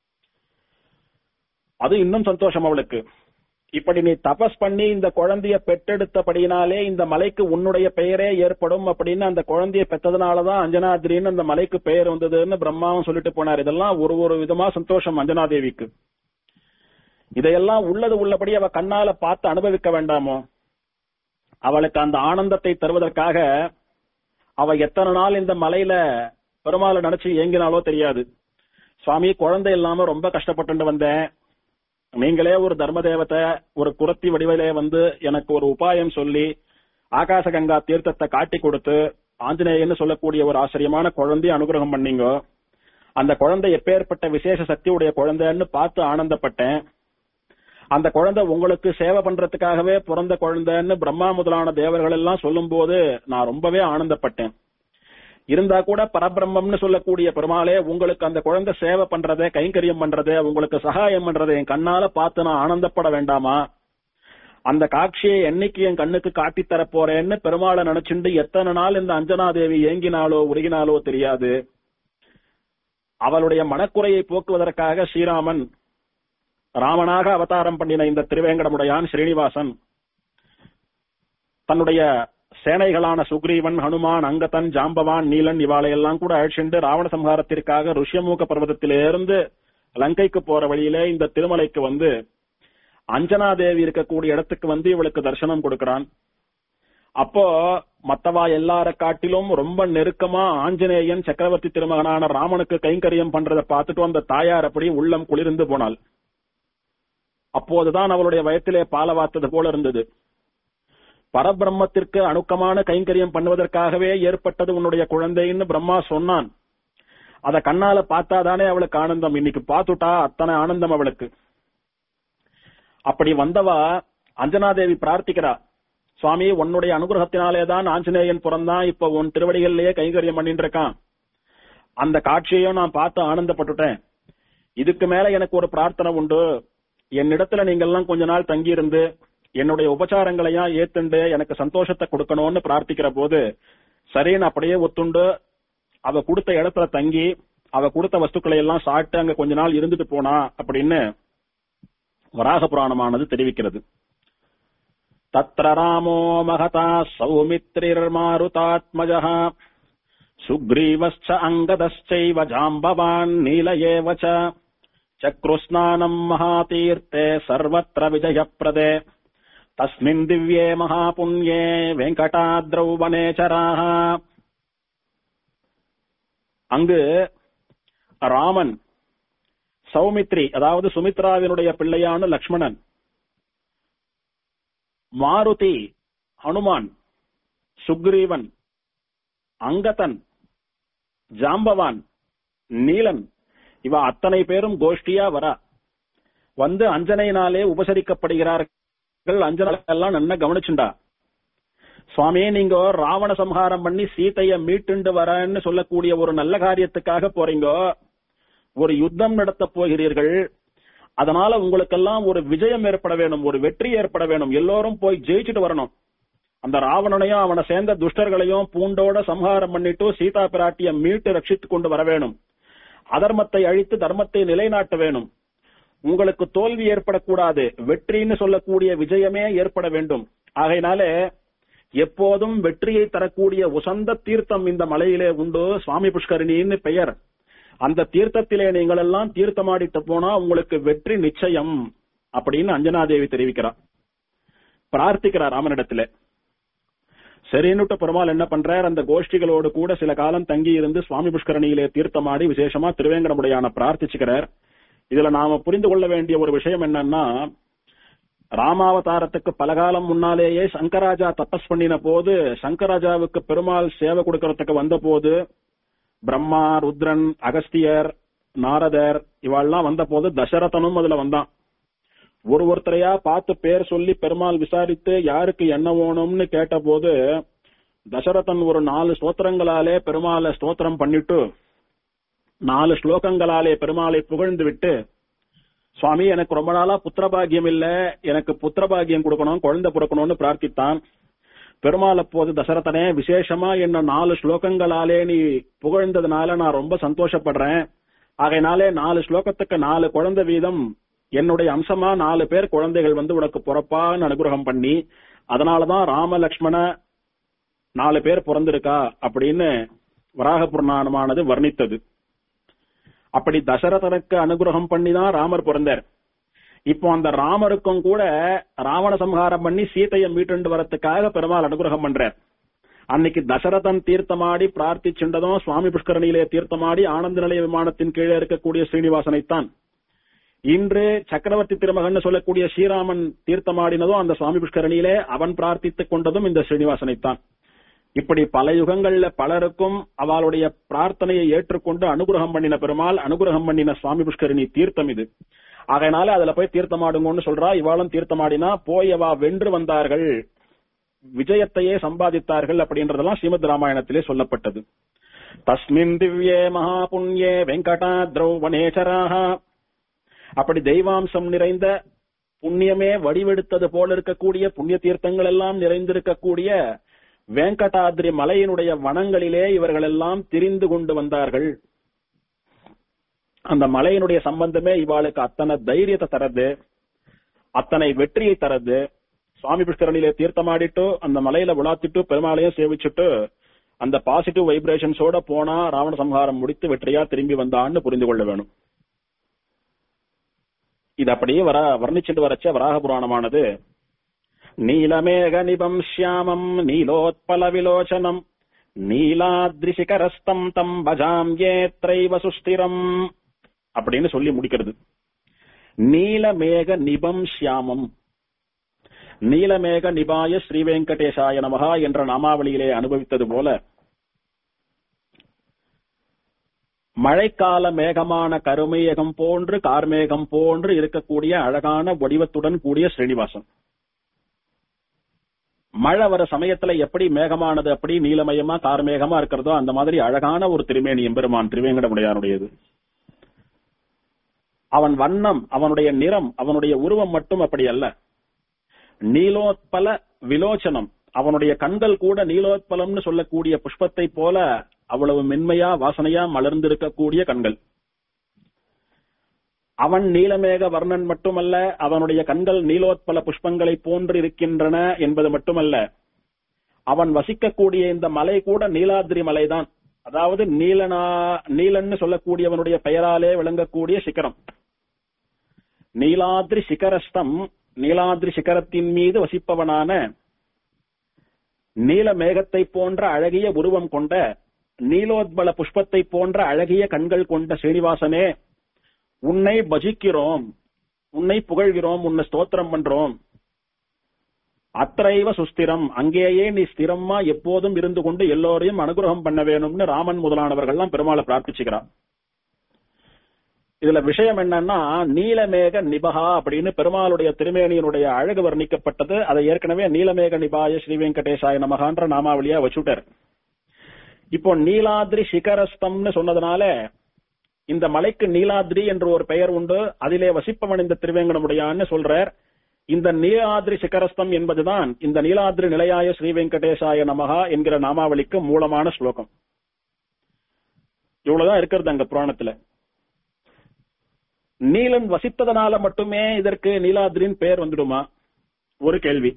அது இன்னும் சந்தோஷம் அவளுக்கு இப்படி நீ தபஸ் பண்ணி இந்த குழந்தைய பெற்றெடுத்தபடியினாலே இந்த மலைக்கு உன்னுடைய பெயரே ஏற்படும் அப்படின்னு அந்த குழந்தைய பெற்றதுனாலதான் அஞ்சனாதிரின்னு அந்த மலைக்கு பெயர் வந்ததுன்னு பிரம்மாவும் சொல்லிட்டு போனார் இதெல்லாம் ஒரு ஒரு விதமா சந்தோஷம் அஞ்சனாதேவிக்கு இதையெல்லாம் உள்ளது உள்ளபடி அவ கண்ணால பார்த்து அனுபவிக்க வேண்டாமோ அவளுக்கு அந்த ஆனந்தத்தை தருவதற்காக அவ எத்தனை நாள் இந்த மலையில பெருமாளை நினைச்சு ஏங்கினாலோ தெரியாது சுவாமி குழந்தை இல்லாம ரொம்ப கஷ்டப்பட்டு வந்தேன் நீங்களே ஒரு தர்ம தேவத்தை ஒரு குரத்தி வடிவிலே வந்து எனக்கு ஒரு உபாயம் சொல்லி ஆகாச கங்கா தீர்த்தத்தை காட்டி கொடுத்து ஆஞ்சநேயன்னு சொல்லக்கூடிய ஒரு ஆச்சரியமான குழந்தைய அனுகிரகம் பண்ணீங்க அந்த குழந்தை எப்பேற்பட்ட விசேஷ சக்தியுடைய குழந்தைன்னு பார்த்து ஆனந்தப்பட்டேன் அந்த குழந்தை உங்களுக்கு சேவை பண்றதுக்காகவே பிறந்த குழந்தைன்னு பிரம்மா முதலான தேவர்கள் எல்லாம் சொல்லும் போது நான் ரொம்பவே ஆனந்தப்பட்டேன் இருந்தா கூட பரபிரம்மம்னு சொல்லக்கூடிய பெருமாளே உங்களுக்கு அந்த குழந்தை சேவை பண்றதே கைங்கரியம் பண்றதே உங்களுக்கு சகாயம் பண்றதை என் கண்ணால பார்த்து நான் ஆனந்தப்பட வேண்டாமா அந்த காட்சியை என்னைக்கு என் கண்ணுக்கு காட்டித் தர போறேன்னு பெருமாளை நினைச்சுண்டு எத்தனை நாள் இந்த அஞ்சனா தேவி ஏங்கினாலோ உருகினாலோ தெரியாது அவளுடைய மனக்குறையை போக்குவதற்காக ஸ்ரீராமன் ராமனாக அவதாரம் பண்ணின இந்த திருவேங்கடமுடையான் ஸ்ரீனிவாசன் தன்னுடைய சேனைகளான சுக்ரீவன் ஹனுமான் அங்கதன் ஜாம்பவான் நீலன் இவாளையெல்லாம் கூட அழிச்சுண்டு ராவண சம்ஹாரத்திற்காக ருஷ்யமூக பர்வதத்திலிருந்து லங்கைக்கு போற வழியிலே இந்த திருமலைக்கு வந்து அஞ்சனா தேவி இருக்கக்கூடிய இடத்துக்கு வந்து இவளுக்கு தரிசனம் கொடுக்கிறான் அப்போ மத்தவா எல்லார காட்டிலும் ரொம்ப நெருக்கமா ஆஞ்சநேயன் சக்கரவர்த்தி திருமகனான ராமனுக்கு கைங்கரியம் பண்றதை பார்த்துட்டு அந்த தாயார் அப்படி உள்ளம் குளிர்ந்து போனாள் அப்போதுதான் அவளுடைய வயத்திலே பால வார்த்தது போல இருந்தது பரபிரம்மத்திற்கு அணுக்கமான கைங்கரியம் பண்ணுவதற்காகவே ஏற்பட்டது உன்னுடைய குழந்தைன்னு பிரம்மா சொன்னான் அத கண்ணால பார்த்தாதானே அவளுக்கு ஆனந்தம் இன்னைக்கு பார்த்துட்டா அத்தனை ஆனந்தம் அவளுக்கு அப்படி வந்தவா அஞ்சனாதேவி பிரார்த்திக்கிறா சுவாமி உன்னுடைய அனுகிரகத்தினாலே தான் ஆஞ்சநேயன் பிறந்தான் இப்ப உன் திருவடிகளிலேயே கைங்கரியம் பண்ணிட்டு இருக்கான் அந்த காட்சியையும் நான் பார்த்து ஆனந்தப்பட்டுட்டேன் இதுக்கு மேல எனக்கு ஒரு பிரார்த்தனை உண்டு என்னிடத்துல நீங்க எல்லாம் கொஞ்ச நாள் தங்கி இருந்து என்னுடைய உபச்சாரங்களையும் ஏத்துண்டு எனக்கு சந்தோஷத்தை கொடுக்கணும்னு பிரார்த்திக்கிற போது சரின்னு அப்படியே ஒத்துண்டு அவ கொடுத்த இடத்துல தங்கி அவ கொடுத்த வஸ்துக்களை எல்லாம் சாப்பிட்டு அங்க கொஞ்ச நாள் இருந்துட்டு போனா அப்படின்னு வராக புராணமானது தெரிவிக்கிறது தத்ர ராமோ மகதா சௌமித்ரிர்மாருதாத்மஜ சுக்ரீவஸ்ச அங்கதஸ்சைவ ஜாம்பவான் நீல ஏவ ச चक्रुस्नानम् महातीर्थे सर्वत्र विजयप्रदे तस्मिन् दिव्ये महापुण्ये வெங்கடாத்ரௌ வனேச்சராக அங்கு ராமன் சௌமித்ரி அதாவது சுமித்ராவினுடைய பிள்ளையான லக்ஷ்மணன் மாருதி ஹனுமான் சுக்ரீவன் அங்கதன் ஜாம்பவான் நீலன் இவ அத்தனை பேரும் கோஷ்டியா வரா வந்து அஞ்சனையினாலே உபசரிக்கப்படுகிறார்கள் அஞ்சனை எல்லாம் நல்லா கவனிச்சுண்டா சுவாமியே நீங்க ராவண சம்ஹாரம் பண்ணி சீதைய மீட்டுண்டு வரேன்னு சொல்லக்கூடிய ஒரு நல்ல காரியத்துக்காக போறீங்க ஒரு யுத்தம் நடத்த போகிறீர்கள் அதனால உங்களுக்கெல்லாம் ஒரு விஜயம் ஏற்பட வேணும் ஒரு வெற்றி ஏற்பட வேணும் எல்லோரும் போய் ஜெயிச்சுட்டு வரணும் அந்த ராவணனையும் அவனை சேர்ந்த துஷ்டர்களையும் பூண்டோட சம்ஹாரம் பண்ணிட்டு சீதா பிராட்டிய மீட்டு ரட்சித்துக் கொண்டு வர வேணும் அதர்மத்தை அழித்து தர்மத்தை நிலைநாட்ட வேணும் உங்களுக்கு தோல்வி ஏற்படக்கூடாது வெற்றின்னு சொல்லக்கூடிய விஜயமே ஏற்பட வேண்டும் ஆகையினாலே எப்போதும் வெற்றியை தரக்கூடிய உசந்த தீர்த்தம் இந்த மலையிலே உண்டு சுவாமி புஷ்கரிணின்னு பெயர் அந்த தீர்த்தத்திலே நீங்கள் எல்லாம் தீர்த்தமாடிட்டு போனா உங்களுக்கு வெற்றி நிச்சயம் அப்படின்னு அஞ்சனாதேவி தெரிவிக்கிறார் பிரார்த்திக்கிறார் ராமனிடத்திலே சரின்னுட்டு பெருமாள் என்ன பண்றார் அந்த கோஷ்டிகளோடு கூட சில காலம் தங்கி இருந்து சுவாமி புஷ்கரணியிலே தீர்த்தமாடி விசேஷமா திருவேங்கடமுடையான பிரார்த்திச்சுக்கிறார் இதுல நாம புரிந்து கொள்ள வேண்டிய ஒரு விஷயம் என்னன்னா ராமாவதாரத்துக்கு பலகாலம் முன்னாலேயே சங்கராஜா தபஸ் பண்ணின போது சங்கராஜாவுக்கு பெருமாள் சேவை கொடுக்கறதுக்கு வந்த போது பிரம்மா ருத்ரன் அகஸ்தியர் நாரதர் இவாள்லாம் வந்த போது தசரதனும் அதுல வந்தான் ஒரு ஒருத்தரையா பார்த்து பேர் சொல்லி பெருமாள் விசாரித்து யாருக்கு என்ன வேணும்னு கேட்ட போது தசரதன் ஒரு நாலு ஸ்தோத்திரங்களாலே பெருமாளை ஸ்தோத்திரம் பண்ணிட்டு நாலு ஸ்லோகங்களாலே பெருமாளை புகழ்ந்து விட்டு சுவாமி எனக்கு ரொம்ப நாளா புத்திரபாகியம் இல்ல எனக்கு புத்திரபாகியம் கொடுக்கணும் குழந்தை பிறக்கணும்னு பிரார்த்தித்தான் பெருமாள் அப்போது தசரதனே விசேஷமா என்ன நாலு ஸ்லோகங்களாலே நீ புகழ்ந்ததுனால நான் ரொம்ப சந்தோஷப்படுறேன் ஆகையினாலே நாலு ஸ்லோகத்துக்கு நாலு குழந்தை வீதம் என்னுடைய அம்சமா நாலு பேர் குழந்தைகள் வந்து உனக்கு பிறப்பான்னு அனுகிரகம் பண்ணி அதனாலதான் ராம லக்ஷ்மண நாலு பேர் பிறந்திருக்கா அப்படின்னு வராக புராணமானது வர்ணித்தது அப்படி தசரதனுக்கு அனுகிரகம் பண்ணி தான் ராமர் பிறந்தார் இப்போ அந்த ராமருக்கும் கூட ராவண சம்ஹாரம் பண்ணி சீதையை மீட்டுண்டு வரத்துக்காக பெருமாள் அனுகிரகம் பண்றார் அன்னைக்கு தசரதன் தீர்த்தமாடி பிரார்த்திச்சுண்டதும் சுவாமி புஷ்கரணியிலே தீர்த்தமாடி ஆனந்த நிலைய விமானத்தின் கீழே இருக்கக்கூடிய ஸ்ரீனிவாசனைத்தான் இன்று சக்கரவர்த்தி திருமகன் சொல்லக்கூடிய ஸ்ரீராமன் தீர்த்தமாடினதும் அந்த சுவாமி புஷ்கரணியிலே அவன் பிரார்த்தித்துக் கொண்டதும் இந்த ஸ்ரீனிவாசனைத்தான் இப்படி பல யுகங்கள்ல பலருக்கும் அவளுடைய பிரார்த்தனையை ஏற்றுக்கொண்டு அனுகிரகம் பண்ணின பெருமாள் அனுகிரகம் பண்ணின சுவாமி புஷ்கரிணி தீர்த்தம் இது அதனால அதுல போய் தீர்த்தமாடுங்கன்னு சொல்றா இவாளும் தீர்த்தமாடினா போய் அவா வென்று வந்தார்கள் விஜயத்தையே சம்பாதித்தார்கள் அப்படின்றதெல்லாம் ஸ்ரீமத் ராமாயணத்திலே சொல்லப்பட்டது தஸ்மின் திவ்யே மகாபுண்யே வெங்கடாத்ரௌ வனேச்சராக அப்படி தெய்வாம்சம் நிறைந்த புண்ணியமே வடிவெடுத்தது போல இருக்கக்கூடிய புண்ணிய தீர்த்தங்கள் எல்லாம் நிறைந்திருக்கக்கூடிய வேங்கடாத்ரி மலையினுடைய வனங்களிலே இவர்கள் எல்லாம் திரிந்து கொண்டு வந்தார்கள் அந்த மலையினுடைய சம்பந்தமே இவாளுக்கு அத்தனை தைரியத்தை தரது அத்தனை வெற்றியை தரது சுவாமி புஷ்கரணியிலே தீர்த்தமாடிட்டு அந்த மலையில விளாத்திட்டு பெருமாளையும் சேவிச்சுட்டு அந்த பாசிட்டிவ் வைப்ரேஷன்ஸோட போனா ராவண சம்ஹாரம் முடித்து வெற்றியா திரும்பி வந்தான்னு புரிந்து கொள்ள வேணும் இது அப்படியே வர வர்ணிச்சுட்டு வரச்ச வராக புராணமானது நீலமேக நிபம் ஷியாமம் நீலோத்பல விலோச்சனம் நீலாத்ரிசிகரஸ்தம் தம் பஜாம் ஏத்ரைவ சுஸ்திரம் அப்படின்னு சொல்லி முடிக்கிறது நீலமேக நிபம் ஷியாமம் நீலமேக நிபாய ஸ்ரீ வெங்கடேசாய நமகா என்ற நாமாவளியிலே அனுபவித்தது போல மழைக்கால மேகமான கருமேகம் போன்று கார்மேகம் போன்று இருக்கக்கூடிய அழகான வடிவத்துடன் கூடிய ஸ்ரீனிவாசன் மழை வர சமயத்துல எப்படி மேகமானது அப்படி நீலமயமா கார்மேகமா இருக்கிறதோ அந்த மாதிரி அழகான ஒரு திருமேனி எம்பெருமான் திருவேங்கடமுடையாருடையது அவன் வண்ணம் அவனுடைய நிறம் அவனுடைய உருவம் மட்டும் அப்படி அல்ல நீலோத்பல விலோச்சனம் அவனுடைய கண்கள் கூட நீலோத்பலம்னு சொல்லக்கூடிய புஷ்பத்தை போல அவ்வளவு மென்மையா வாசனையா மலர்ந்திருக்கக்கூடிய கண்கள் அவன் நீலமேக வர்ணன் மட்டுமல்ல அவனுடைய கண்கள் நீலோத்பல புஷ்பங்களை போன்று இருக்கின்றன என்பது மட்டுமல்ல அவன் வசிக்கக்கூடிய இந்த மலை கூட நீலாத்ரி மலைதான் அதாவது நீலனா நீலன்னு சொல்லக்கூடியவனுடைய பெயராலே விளங்கக்கூடிய சிகரம் நீலாத்ரி சிகரஸ்தம் நீலாத்ரி சிகரத்தின் மீது வசிப்பவனான நீல மேகத்தை போன்ற அழகிய உருவம் கொண்ட நீலோத்பல புஷ்பத்தை போன்ற அழகிய கண்கள் கொண்ட ஸ்ரீனிவாசனே உன்னை பஜிக்கிறோம் உன்னை புகழ்கிறோம் உன்னை ஸ்தோத்திரம் பண்றோம் அத்தைவ சுஸ்திரம் அங்கேயே நீ ஸ்திரமா எப்போதும் இருந்து கொண்டு எல்லோரையும் அனுகிரகம் பண்ண வேணும்னு ராமன் முதலானவர்கள்லாம் பெருமாளை பிரார்த்திச்சுக்கிறான் இதுல விஷயம் என்னன்னா நீலமேக நிபகா அப்படின்னு பெருமாளுடைய திருமேனியினுடைய அழகு வர்ணிக்கப்பட்டது அதை ஏற்கனவே நீலமேக நிபாய ஸ்ரீ வெங்கடேசாய நமகான்ற நாமாவளியா வச்சுட்டார் இப்போ நீலாத்ரி சிகரஸ்தம்னு சொன்னதுனால இந்த மலைக்கு நீலாத்ரி என்று ஒரு பெயர் உண்டு அதிலே வசிப்பவன் இந்த திருவேங்கடமுடையான்னு சொல்றார் இந்த நீலாத்ரி சிகரஸ்தம் என்பதுதான் இந்த நீலாத்ரி நிலையாய ஸ்ரீ வெங்கடேசாய நமகா என்கிற நாமாவளிக்கு மூலமான ஸ்லோகம் இவ்வளவுதான் இருக்கிறது அங்க புராணத்துல நீலன் வசித்ததனால மட்டுமே இதற்கு நீலாத்ரின் பெயர் வந்துடுமா ஒரு கேள்வி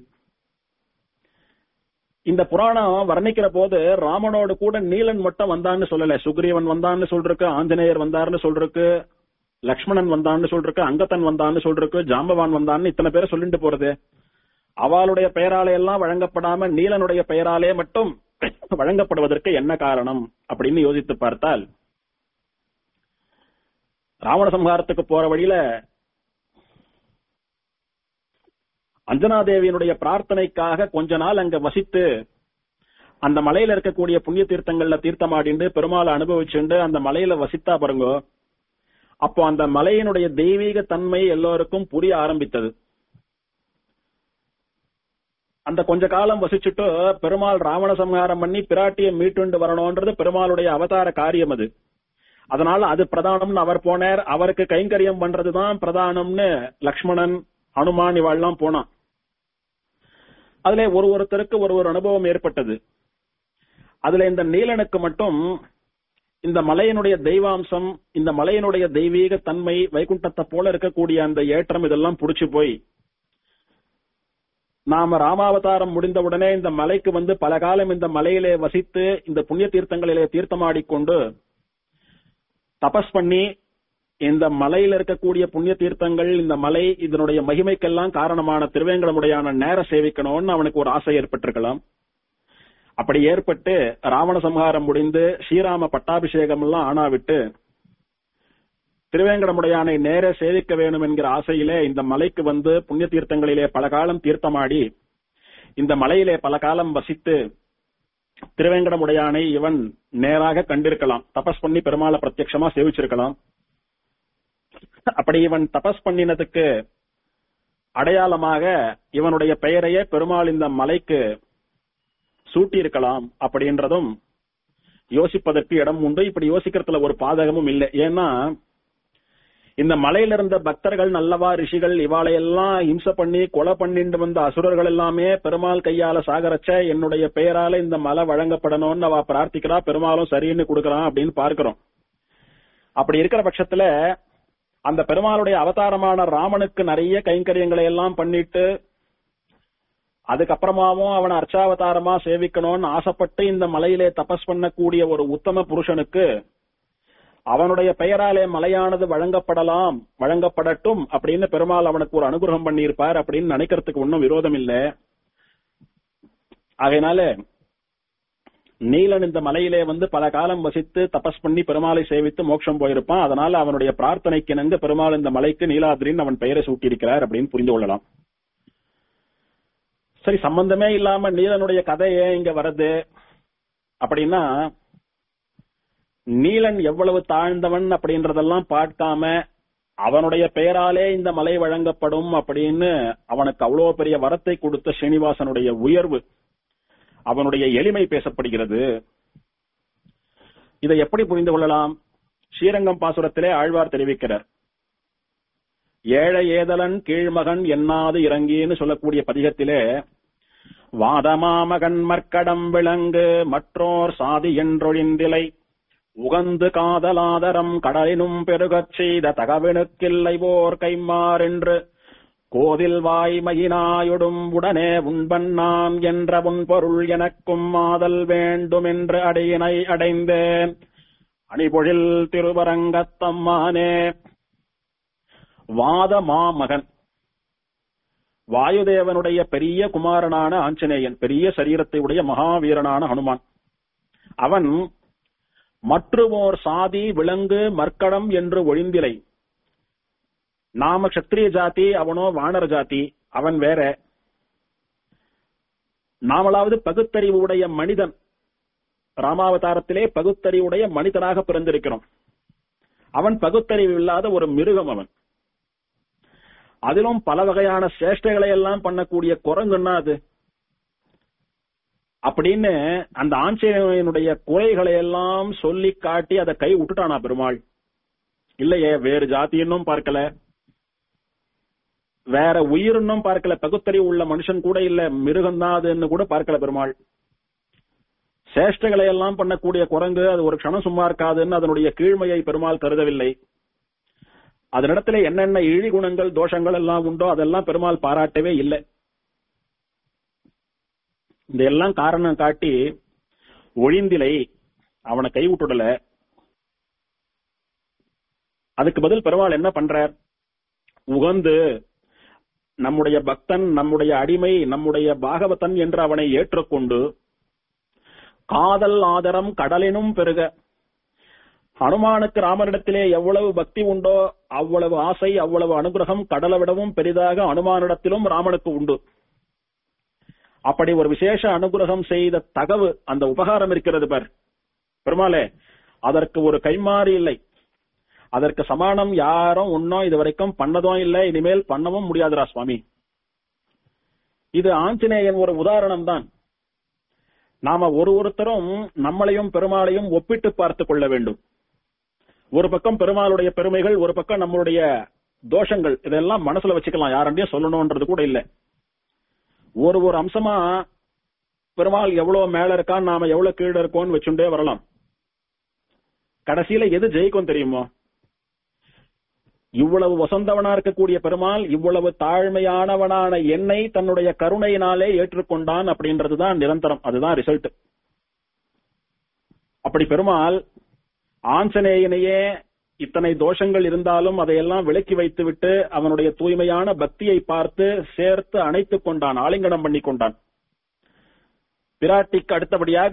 இந்த புராணம் வர்ணிக்கிற போது ராமனோடு கூட நீலன் மட்டும் வந்தான்னு சொல்லல சுக்ரீவன் வந்தான்னு சொல்றக்கு ஆஞ்சநேயர் வந்தாருன்னு சொல்றக்கு லக்ஷ்மணன் வந்தான்னு சொல்றக்கு அங்கத்தன் வந்தான்னு சொல்றக்கு ஜாம்பவான் வந்தான்னு இத்தனை பேரை சொல்லிட்டு போறது அவளுடைய பெயராலே எல்லாம் வழங்கப்படாம நீலனுடைய பெயராலே மட்டும் வழங்கப்படுவதற்கு என்ன காரணம் அப்படின்னு யோசித்து பார்த்தால் ராவண சம்ஹாரத்துக்கு போற வழியில அஞ்சனாதேவியினுடைய பிரார்த்தனைக்காக கொஞ்ச நாள் அங்க வசித்து அந்த மலையில இருக்கக்கூடிய புண்ணிய தீர்த்தங்கள்ல தீர்த்தமாடிண்டு பெருமாளை அனுபவிச்சுண்டு அந்த மலையில வசித்தா பாருங்க அப்போ அந்த மலையினுடைய தெய்வீக தன்மை எல்லோருக்கும் புரிய ஆரம்பித்தது அந்த கொஞ்ச காலம் வசிச்சுட்டு பெருமாள் ராவண சம்ஹாரம் பண்ணி பிராட்டியை மீட்டுண்டு வரணும்ன்றது பெருமாளுடைய அவதார காரியம் அது அதனால அது பிரதானம்னு அவர் போனார் அவருக்கு கைங்கரியம் பண்றதுதான் பிரதானம்னு லக்ஷ்மணன் அனுமான் இவாள்லாம் போனான் அதுல ஒரு ஒருத்தருக்கு ஒரு ஒரு அனுபவம் ஏற்பட்டது அதுல இந்த நீலனுக்கு மட்டும் இந்த மலையினுடைய தெய்வாம்சம் இந்த மலையினுடைய தெய்வீக தன்மை வைகுண்டத்தை போல இருக்கக்கூடிய அந்த ஏற்றம் இதெல்லாம் புடிச்சு போய் நாம ராமாவதாரம் முடிந்தவுடனே இந்த மலைக்கு வந்து பல காலம் இந்த மலையிலே வசித்து இந்த புண்ணிய தீர்த்தங்களிலே தீர்த்தமாடிக்கொண்டு தபஸ் பண்ணி இந்த மலையில இருக்கக்கூடிய புண்ணிய தீர்த்தங்கள் இந்த மலை இதனுடைய மகிமைக்கெல்லாம் காரணமான திருவேங்கடமுடையான நேர சேவிக்கணும்னு அவனுக்கு ஒரு ஆசை ஏற்பட்டிருக்கலாம் அப்படி ஏற்பட்டு ராவண சம்ஹாரம் முடிந்து ஸ்ரீராம பட்டாபிஷேகம் எல்லாம் ஆனாவிட்டு திருவேங்கடமுடையானை நேர சேவிக்க வேணும் என்கிற ஆசையிலே இந்த மலைக்கு வந்து புண்ணிய தீர்த்தங்களிலே பல காலம் தீர்த்தமாடி இந்த மலையிலே பல காலம் வசித்து திருவேங்கடமுடையானை இவன் நேராக கண்டிருக்கலாம் தபஸ் பண்ணி பெருமாளை பிரத்யட்சமா சேவிச்சிருக்கலாம் அப்படி இவன் தபஸ் பண்ணினதுக்கு அடையாளமாக இவனுடைய பெயரையே பெருமாள் இந்த மலைக்கு சூட்டியிருக்கலாம் அப்படின்றதும் யோசிப்பதற்கு இடம் உண்டு இப்படி யோசிக்கிறதுல ஒரு பாதகமும் இல்லை ஏன்னா இந்த மலையில இருந்த பக்தர்கள் நல்லவா ரிஷிகள் இவாளையெல்லாம் ஹிம்சை பண்ணி கொலை பண்ணிட்டு வந்த அசுரர்கள் எல்லாமே பெருமாள் கையால சாகரச்ச என்னுடைய பெயரால இந்த மலை வழங்கப்படணும்னு அவ பிரார்த்திக்கிறா பெருமாளும் சரின்னு கொடுக்கறான் அப்படின்னு பார்க்கிறோம் அப்படி இருக்கிற பட்சத்துல அந்த பெருமாளுடைய அவதாரமான ராமனுக்கு நிறைய கைங்கரியங்களை எல்லாம் பண்ணிட்டு அதுக்கப்புறமாவும் அவனை அர்ச்சாவதாரமா சேவிக்கணும்னு ஆசைப்பட்டு இந்த மலையிலே தபஸ் பண்ணக்கூடிய ஒரு உத்தம புருஷனுக்கு அவனுடைய பெயராலே மலையானது வழங்கப்படலாம் வழங்கப்படட்டும் அப்படின்னு பெருமாள் அவனுக்கு ஒரு அனுகிரகம் பண்ணியிருப்பார் அப்படின்னு நினைக்கிறதுக்கு ஒன்னும் விரோதம் இல்ல ஆகையினால நீலன் இந்த மலையிலே வந்து பல காலம் வசித்து தபஸ் பண்ணி பெருமாளை சேவித்து மோட்சம் போயிருப்பான் அதனால அவனுடைய பிரார்த்தனைக்கு இணங்க பெருமாள் இந்த மலைக்கு நீலாதிரின்னு அவன் பெயரை சூட்டியிருக்கிறார் அப்படின்னு புரிந்து கொள்ளலாம் சரி சம்பந்தமே இல்லாம நீலனுடைய கதை ஏன் இங்க வருது அப்படின்னா நீலன் எவ்வளவு தாழ்ந்தவன் அப்படின்றதெல்லாம் பார்க்காம அவனுடைய பெயராலே இந்த மலை வழங்கப்படும் அப்படின்னு அவனுக்கு அவ்வளவு பெரிய வரத்தை கொடுத்த ஸ்ரீனிவாசனுடைய உயர்வு அவனுடைய எளிமை பேசப்படுகிறது இதை எப்படி புரிந்து கொள்ளலாம் ஸ்ரீரங்கம் பாசுரத்திலே ஆழ்வார் தெரிவிக்கிறார் ஏழை ஏதலன் கீழ்மகன் எண்ணாது இறங்கின்னு சொல்லக்கூடிய பதிகத்திலே வாதமாமகன் மற்கடம் விளங்கு மற்றோர் சாதி என்றொழிந்திலை உகந்து காதலாதரம் கடலினும் பெருகச் செய்த தகவனுக்கில்லை ஓர் கைமாறென்று கோதில் வாய்மையினாயொடும் உடனே உண்பன் நாம் என்ற உன் பொருள் எனக்கும் மாதல் வேண்டுமென்று அடியினை அடைந்தேன் அணிபொழில் திருவரங்கத்தம்மானே வாத மாமகன் வாயுதேவனுடைய பெரிய குமாரனான ஆஞ்சநேயன் பெரிய சரீரத்தை உடைய மகாவீரனான ஹனுமான் அவன் மற்றுமோர் சாதி விலங்கு மர்க்கடம் என்று ஒழிந்திலை நாம கஷத்திரிய ஜாதி அவனோ வானர ஜாதி அவன் வேற நாமளாவது பகுத்தறிவு உடைய மனிதன் ராமாவதாரத்திலே பகுத்தறிவுடைய மனிதனாக பிறந்திருக்கிறோம் அவன் பகுத்தறிவு இல்லாத ஒரு மிருகம் அவன் அதிலும் பல வகையான சேஷ்டைகளை எல்லாம் பண்ணக்கூடிய குரங்குன்னா அது அப்படின்னு அந்த ஆஞ்சநேயனுடைய குறைகளை எல்லாம் சொல்லி காட்டி அதை கை விட்டுட்டானா பெருமாள் இல்லையே வேறு ஜாதின்னும் பார்க்கல வேற உயிரினும் பார்க்கல பகுத்தறிவு உள்ள மனுஷன் கூட இல்ல மிருகம்தான் அதுன்னு கூட பார்க்கல பெருமாள் சேஷ்டைகளை எல்லாம் பண்ணக்கூடிய குரங்கு அது ஒரு க்ஷணம் சும்மா இருக்காதுன்னு அதனுடைய கீழ்மையை பெருமாள் கருதவில்லை அதனிடத்துல என்னென்ன இழி குணங்கள் தோஷங்கள் எல்லாம் உண்டோ அதெல்லாம் பெருமாள் பாராட்டவே இல்லை இந்த எல்லாம் காரணம் காட்டி ஒழிந்திலை அவனை கைவிட்டுடல அதுக்கு பதில் பெருமாள் என்ன பண்றார் உகந்து நம்முடைய பக்தன் நம்முடைய அடிமை நம்முடைய பாகவதன் என்று அவனை ஏற்றுக்கொண்டு காதல் ஆதரம் கடலினும் பெருக ஹனுமானுக்கு ராமனிடத்திலே எவ்வளவு பக்தி உண்டோ அவ்வளவு ஆசை அவ்வளவு அனுகிரகம் கடலை விடவும் பெரிதாக அனுமானிடத்திலும் ராமனுக்கு உண்டு அப்படி ஒரு விசேஷ அனுகிரகம் செய்த தகவு அந்த உபகாரம் இருக்கிறது பார் பெருமாளே அதற்கு ஒரு கைமாறி இல்லை அதற்கு சமானம் யாரும் ஒன்னும் இது வரைக்கும் பண்ணதும் இல்லை இனிமேல் பண்ணவும் முடியாதுரா சுவாமி இது ஆஞ்சநேயன் ஒரு உதாரணம் தான் நாம ஒரு ஒருத்தரும் நம்மளையும் பெருமாளையும் ஒப்பிட்டு பார்த்து கொள்ள வேண்டும் ஒரு பக்கம் பெருமாளுடைய பெருமைகள் ஒரு பக்கம் நம்மளுடைய தோஷங்கள் இதெல்லாம் மனசுல வச்சுக்கலாம் யாரண்டையும் சொல்லணும்ன்றது கூட இல்ல ஒரு ஒரு அம்சமா பெருமாள் எவ்வளவு மேல இருக்கான் நாம எவ்வளவு கீழே இருக்கோம்னு வச்சுட்டே வரலாம் கடைசியில எது ஜெயிக்கும் தெரியுமோ இவ்வளவு வசந்தவனா இருக்கக்கூடிய பெருமாள் இவ்வளவு தாழ்மையானவனான என்னை தன்னுடைய கருணையினாலே ஏற்றுக்கொண்டான் அப்படின்றதுதான் நிரந்தரம் அதுதான் ரிசல்ட் அப்படி பெருமாள் ஆஞ்சநேயனையே இத்தனை தோஷங்கள் இருந்தாலும் அதையெல்லாம் விலக்கி வைத்துவிட்டு அவனுடைய தூய்மையான பக்தியை பார்த்து சேர்த்து அணைத்துக் கொண்டான் ஆலிங்கனம் பண்ணி கொண்டான் பிராட்டிக்கு அடுத்தபடியாக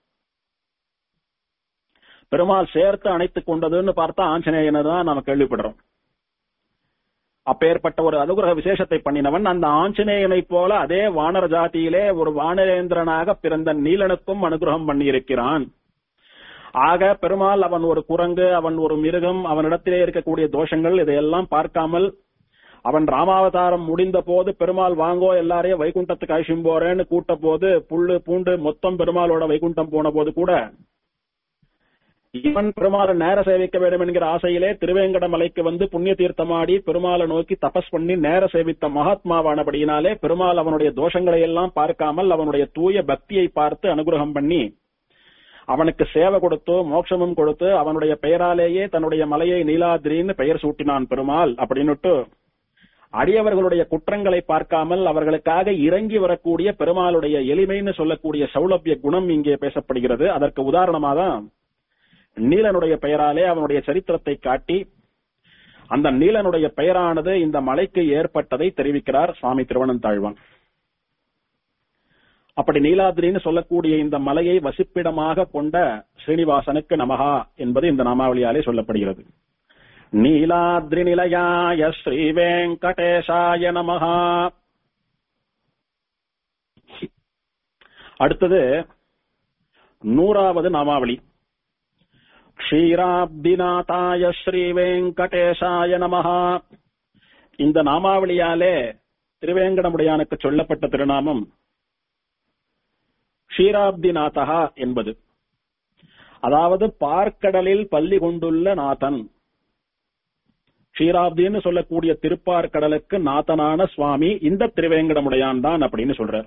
பெருமாள் சேர்த்து அணைத்துக் கொண்டதுன்னு பார்த்தா ஆஞ்சநேயனை தான் நாம கேள்விப்படுறோம் அப்பேற்பட்ட ஒரு அனுகிரக விசேஷத்தை பண்ணினவன் அந்த ஆஞ்சநேயனை போல அதே வானர ஜாதியிலே ஒரு வானரேந்திரனாக பிறந்த நீலனுக்கும் அனுகிரகம் பண்ணியிருக்கிறான் ஆக பெருமாள் அவன் ஒரு குரங்கு அவன் ஒரு மிருகம் அவனிடத்திலே இருக்கக்கூடிய தோஷங்கள் இதையெல்லாம் பார்க்காமல் அவன் ராமாவதாரம் முடிந்த போது பெருமாள் வாங்கோ எல்லாரையும் வைகுண்டத்துக்கு அழிச்சும் போறேன்னு கூட்ட போது புல்லு பூண்டு மொத்தம் பெருமாளோட வைகுண்டம் போன போது கூட இவன் பெருமாளை நேர சேவிக்க வேண்டும் என்கிற ஆசையிலே திருவேங்கட மலைக்கு வந்து புண்ணிய தீர்த்தமாடி பெருமாளை நோக்கி தபஸ் பண்ணி நேர சேவித்த மகாத்மாவானபடியினாலே பெருமாள் அவனுடைய தோஷங்களை எல்லாம் பார்க்காமல் அவனுடைய தூய பக்தியை பார்த்து அனுகிரகம் பண்ணி அவனுக்கு சேவை கொடுத்து மோட்சமும் கொடுத்து அவனுடைய பெயராலேயே தன்னுடைய மலையை நீலாதிரின்னு பெயர் சூட்டினான் பெருமாள் அப்படின்னுட்டு அடியவர்களுடைய குற்றங்களை பார்க்காமல் அவர்களுக்காக இறங்கி வரக்கூடிய பெருமாளுடைய எளிமைன்னு சொல்லக்கூடிய சௌலபிய குணம் இங்கே பேசப்படுகிறது அதற்கு உதாரணமாக தான் நீலனுடைய பெயராலே அவனுடைய சரித்திரத்தை காட்டி அந்த நீலனுடைய பெயரானது இந்த மலைக்கு ஏற்பட்டதை தெரிவிக்கிறார் சுவாமி திருவனந்தாழ்வான் அப்படி நீலாதிரின்னு சொல்லக்கூடிய இந்த மலையை வசிப்பிடமாக கொண்ட ஸ்ரீனிவாசனுக்கு நமகா என்பது இந்த நாமாவளியாலே சொல்லப்படுகிறது நீலாத்ரி நிலையாய ஸ்ரீ வெங்கடேஷாய நமகா அடுத்தது நூறாவது நாமாவளி க்ஷீராப்திநாதாய ஸ்ரீ வெங்கடேஷாய நமகா இந்த நாமாவளியாலே திருவேங்கடமுடையானுக்கு சொல்லப்பட்ட திருநாமம் க்ஷீராப்திநாதகா என்பது அதாவது பார்க்கடலில் பள்ளி கொண்டுள்ள நாதன் க்ஷீராப்தின்னு சொல்லக்கூடிய திருப்பார்கடலுக்கு நாதனான சுவாமி இந்த திருவேங்கடமுடையான் தான் அப்படின்னு சொல்றார்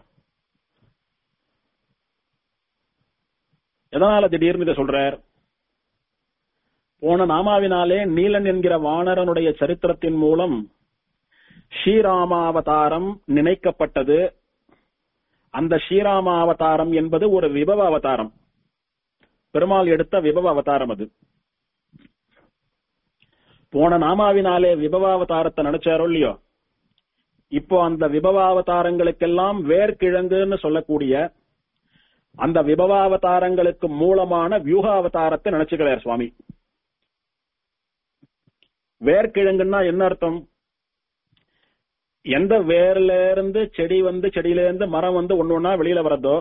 எதனால திடீர்னு இதை சொல்றார் போன நாமாவினாலே நீலன் என்கிற வானரனுடைய சரித்திரத்தின் மூலம் ஸ்ரீராமாவதாரம் நினைக்கப்பட்டது அந்த ஸ்ரீராம அவதாரம் என்பது ஒரு விபவ அவதாரம் பெருமாள் எடுத்த விபவ அவதாரம் அது போன நாமாவினாலே விபவாவதாரத்தை நினைச்சாரோ இல்லையோ இப்போ அந்த விபவாவதாரங்களுக்கெல்லாம் வேர்க்கிழங்குன்னு சொல்லக்கூடிய அந்த விபவாவதாரங்களுக்கு மூலமான வியூகாவதாரத்தை நினைச்சுக்கிறார் சுவாமி வேர்க்கிழங்குன்னா என்ன அர்த்தம் எந்த வேர்ல இருந்து செடி வந்து செடியில இருந்து மரம் வந்து ஒண்ணு ஒண்ணா வெளியில வர்றதோ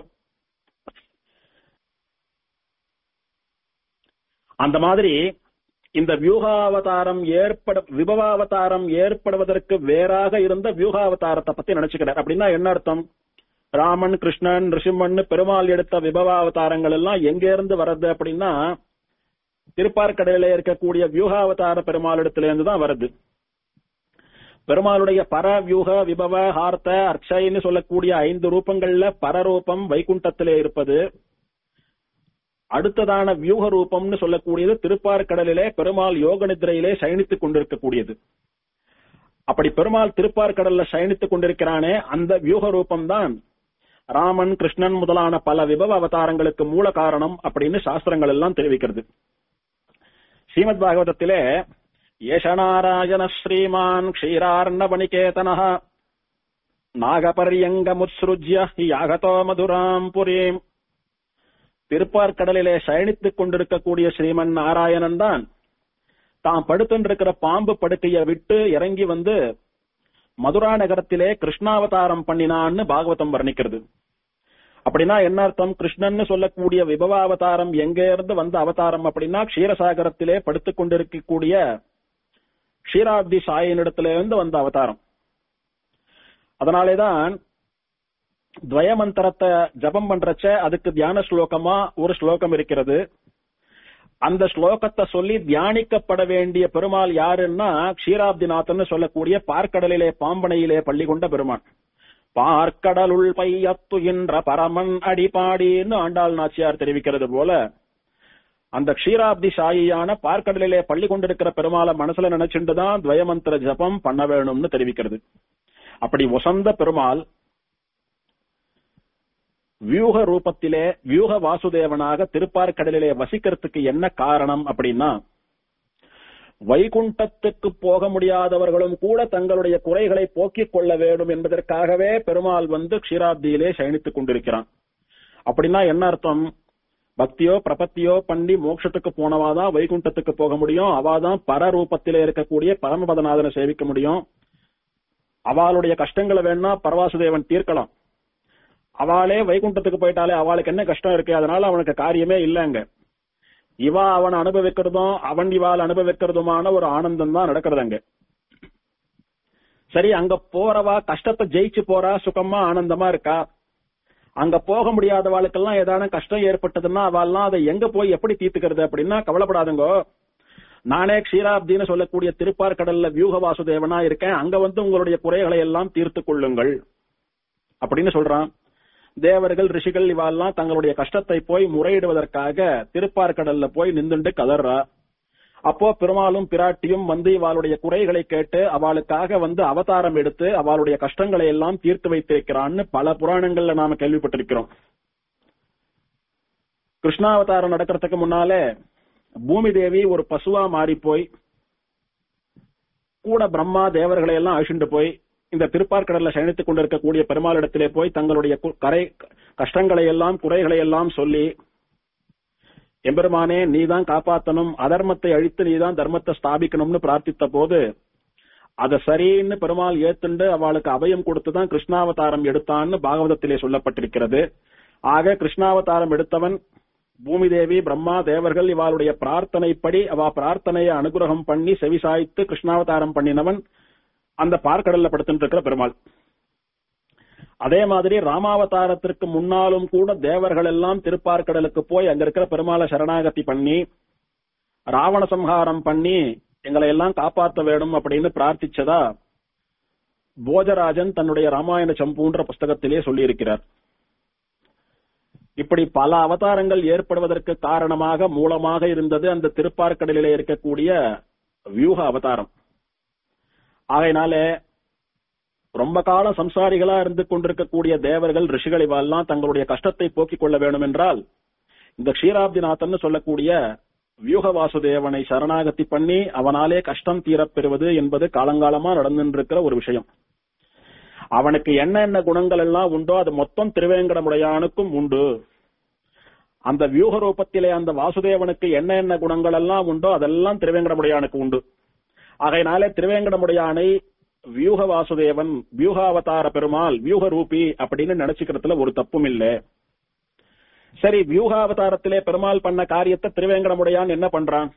அந்த மாதிரி இந்த வியூகாவதாரம் ஏற்பட விபவாவதாரம் ஏற்படுவதற்கு வேறாக இருந்த வியூகாவதாரத்தை பத்தி நினைச்சுக்கிறார் அப்படின்னா என்ன அர்த்தம் ராமன் கிருஷ்ணன் ரிஷிமன் பெருமாள் எடுத்த விபவாவதாரங்கள் எல்லாம் எங்க இருந்து வர்றது அப்படின்னா திருப்பார்கடையில இருக்கக்கூடிய வியூகாவதார பெருமாள் இடத்துல இருந்து தான் வருது பெருமாளுடைய பர வியூக விபவ ஹார்த்த அர்ச்சைன்னு சொல்லக்கூடிய ஐந்து ரூபங்கள்ல பரரூபம் வைகுண்டத்திலே இருப்பது அடுத்ததான வியூக ரூபம்னு சொல்லக்கூடியது திருப்பார்கடலிலே பெருமாள் யோக நிதிரையிலே சயனித்துக் கொண்டிருக்கக்கூடியது அப்படி பெருமாள் திருப்பார்கடல்ல சயனித்துக் கொண்டிருக்கிறானே அந்த வியூக ரூபம் தான் ராமன் கிருஷ்ணன் முதலான பல விபவ அவதாரங்களுக்கு மூல காரணம் அப்படின்னு சாஸ்திரங்கள் எல்லாம் தெரிவிக்கிறது ஸ்ரீமத் பாகவதத்திலே ஏஷநாராயண ஸ்ரீமான் க்ஷீரார்ணவணிகேதன நாகபரியங்கமுத்ஸ்ருஜ்ய யாகதோ மதுராம் புரீம் திருப்பார்கடலிலே சயனித்துக் கொண்டிருக்கக்கூடிய ஸ்ரீமன் நாராயணன் தான் தாம் படுத்துருக்கிற பாம்பு படுக்கையை விட்டு இறங்கி வந்து மதுரா நகரத்திலே கிருஷ்ணாவதாரம் பண்ணினான்னு பாகவதம் வர்ணிக்கிறது அப்படின்னா என்ன அர்த்தம் கிருஷ்ணன் சொல்லக்கூடிய விபவாவதாரம் எங்க இருந்து வந்த அவதாரம் அப்படின்னா க்ஷீரசாகரத்திலே படுத்துக் கொண்டிருக்கக்கூடிய க்ஷீராப்தி சாயினிடத்தில இருந்து வந்த அவதாரம் அதனாலேதான் துவயமந்திரத்தை ஜபம் பண்றச்ச அதுக்கு தியான ஸ்லோகமா ஒரு ஸ்லோகம் இருக்கிறது அந்த ஸ்லோகத்தை சொல்லி தியானிக்கப்பட வேண்டிய பெருமாள் யாருன்னா க்ஷீராப்திநாதன் சொல்லக்கூடிய பார்க்கடலிலே பாம்பனையிலே பள்ளி கொண்ட பெருமான் பார்க்கடலுள் பையத்துகின்ற பரமன் அடிபாடின்னு ஆண்டாள் நாச்சியார் தெரிவிக்கிறது போல அந்த க்ஷீராப்தி சாயியான பார்க்கடலிலே பள்ளி கொண்டிருக்கிற பெருமாளை மனசுல நினைச்சுட்டு தான் துவயமந்திர ஜபம் பண்ண வேணும்னு தெரிவிக்கிறது அப்படி வசந்த பெருமாள் வியூக ரூபத்திலே வியூக வாசுதேவனாக திருப்பார்கடலிலே வசிக்கிறதுக்கு என்ன காரணம் அப்படின்னா வைகுண்டத்துக்கு போக முடியாதவர்களும் கூட தங்களுடைய குறைகளை போக்கிக் கொள்ள வேண்டும் என்பதற்காகவே பெருமாள் வந்து க்ஷீராப்தியிலே சயனித்துக் கொண்டிருக்கிறான் அப்படின்னா என்ன அர்த்தம் பக்தியோ பிரபத்தியோ பண்ணி மோட்சத்துக்கு போனவாதான் வைகுண்டத்துக்கு போக முடியும் அவாதான் பரரூபத்திலே இருக்கக்கூடிய பரமபதநாதனை சேவிக்க முடியும் அவளுடைய கஷ்டங்களை வேணா பரவாசுதேவன் தீர்க்கலாம் அவளே வைகுண்டத்துக்கு போயிட்டாலே அவளுக்கு என்ன கஷ்டம் இருக்கு அதனால அவனுக்கு காரியமே இல்லைங்க இவா அவன் அனுபவிக்கிறதும் அவன் இவாள் அனுபவிக்கிறதுமான ஒரு ஆனந்தம் தான் நடக்கிறது அங்க சரி அங்க போறவா கஷ்டத்தை ஜெயிச்சு போறா சுகமா ஆனந்தமா இருக்கா அங்க போக முடியாதவாளுக்கெல்லாம் ஏதான கஷ்டம் ஏற்பட்டதுன்னா அவெல்லாம் அதை எங்க போய் எப்படி தீர்த்துக்கிறது அப்படின்னா கவலைப்படாதுங்கோ நானே க்ஷீராப்தின்னு சொல்லக்கூடிய திருப்பார்கடல்ல வியூக வாசுதேவனா இருக்கேன் அங்க வந்து உங்களுடைய குறைகளை எல்லாம் தீர்த்து கொள்ளுங்கள் அப்படின்னு சொல்றான் தேவர்கள் ரிஷிகள் இவாள்லாம் தங்களுடைய கஷ்டத்தை போய் முறையிடுவதற்காக திருப்பார்கடல்ல போய் நின்றுண்டு கதறா அப்போ பெருமாளும் பிராட்டியும் வந்து இவாளுடைய குறைகளை கேட்டு அவளுக்காக வந்து அவதாரம் எடுத்து அவளுடைய கஷ்டங்களை எல்லாம் தீர்த்து வைத்திருக்கிறான்னு பல புராணங்கள்ல நாம கேள்விப்பட்டிருக்கிறோம் கிருஷ்ணாவதாரம் நடக்கிறதுக்கு முன்னாலே பூமி தேவி ஒரு பசுவா மாறி போய் கூட பிரம்மா தேவர்களை எல்லாம் அழிச்சுண்டு போய் இந்த திருப்பார்கடல்ல சயனித்துக் கொண்டிருக்கக்கூடிய பெருமாளிடத்திலே போய் தங்களுடைய கு- கரை கஷ்டங்களை எல்லாம் குறைகளை எல்லாம் சொல்லி எம்பெருமானே நீதான் காப்பாத்தணும் அதர்மத்தை அழித்து நீதான் தர்மத்தை ஸ்தாபிக்கணும்னு பிரார்த்தித்த போது அத சரின்னு பெருமாள் ஏத்துண்டு அவளுக்கு அபயம் கொடுத்துதான் கிருஷ்ணாவதாரம் எடுத்தான்னு பாகவதத்திலே சொல்லப்பட்டிருக்கிறது ஆக கிருஷ்ணாவதாரம் எடுத்தவன் பூமி தேவி பிரம்மா தேவர்கள் இவாளுடைய பிரார்த்தனைப்படி அவ பிரார்த்தனையை அனுகிரகம் பண்ணி செவிசாய்த்து கிருஷ்ணாவதாரம் பண்ணினவன் அந்த பார்க்கடல்ல படுத்துட்டு இருக்கிற பெருமாள் அதே மாதிரி ராமாவதாரத்திற்கு முன்னாலும் கூட தேவர்கள் எல்லாம் திருப்பார்க்கடலுக்கு போய் அங்க இருக்கிற பெருமாளை சரணாகதி பண்ணி ராவண சம்ஹாரம் பண்ணி எங்களை எல்லாம் காப்பாற்ற வேணும் அப்படின்னு பிரார்த்திச்சதா போஜராஜன் தன்னுடைய ராமாயண சம்பூன்ற புஸ்தகத்திலே சொல்லியிருக்கிறார் இப்படி பல அவதாரங்கள் ஏற்படுவதற்கு காரணமாக மூலமாக இருந்தது அந்த திருப்பார்க்கடலிலே இருக்கக்கூடிய வியூக அவதாரம் ஆகையினாலே ரொம்ப காலம் சம்சாரிகளா இருந்து கொண்டிருக்கக்கூடிய தேவர்கள் ரிஷிகள் இவெல்லாம் தங்களுடைய கஷ்டத்தை போக்கிக் கொள்ள வேண்டும் என்றால் இந்த க்ஷீராப்திநாதன் சொல்லக்கூடிய வியூக வாசுதேவனை சரணாகதி பண்ணி அவனாலே கஷ்டம் தீரப் பெறுவது என்பது காலங்காலமா நடந்துருக்கிற ஒரு விஷயம் அவனுக்கு என்ன என்ன குணங்கள் எல்லாம் உண்டோ அது மொத்தம் திருவேங்கடமுடையானுக்கும் உண்டு அந்த வியூக ரூபத்திலே அந்த வாசுதேவனுக்கு என்ன என்ன குணங்கள் எல்லாம் உண்டோ அதெல்லாம் திருவேங்கடமுடையானுக்கு உண்டு ஆகையினாலே திருவேங்கடமுடையானை வியூக வாசுதேவன் வியூகாவதார பெருமாள் வியூக ரூபி அப்படின்னு நினைச்சுக்கிறதுல ஒரு தப்பும் இல்லை சரி வியூகாவதாரத்திலே பெருமாள் பண்ண காரியத்தை திருவேங்கடமுடையான் என்ன பண்றான்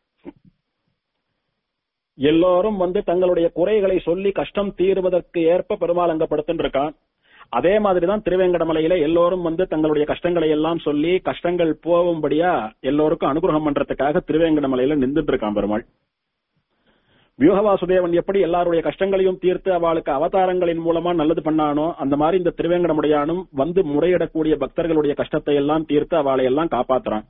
எல்லோரும் வந்து தங்களுடைய குறைகளை சொல்லி கஷ்டம் தீர்வதற்கு ஏற்ப பெருமாள் அங்க படுத்துட்டு இருக்கான் அதே மாதிரிதான் திருவேங்கடமலையில எல்லோரும் வந்து தங்களுடைய கஷ்டங்களை எல்லாம் சொல்லி கஷ்டங்கள் போகும்படியா எல்லோருக்கும் அனுகிரகம் பண்றதுக்காக திருவேங்கடமலையில நின்றுட்டு இருக்கான் பெருமாள் வியூகவாசுதேவன் எப்படி எல்லாருடைய கஷ்டங்களையும் தீர்த்து அவளுக்கு அவதாரங்களின் மூலமா நல்லது பண்ணானோ அந்த மாதிரி இந்த திருவேங்கடமுடையானும் வந்து முறையிடக்கூடிய பக்தர்களுடைய கஷ்டத்தை எல்லாம் தீர்த்து அவளை எல்லாம் காப்பாத்துறான்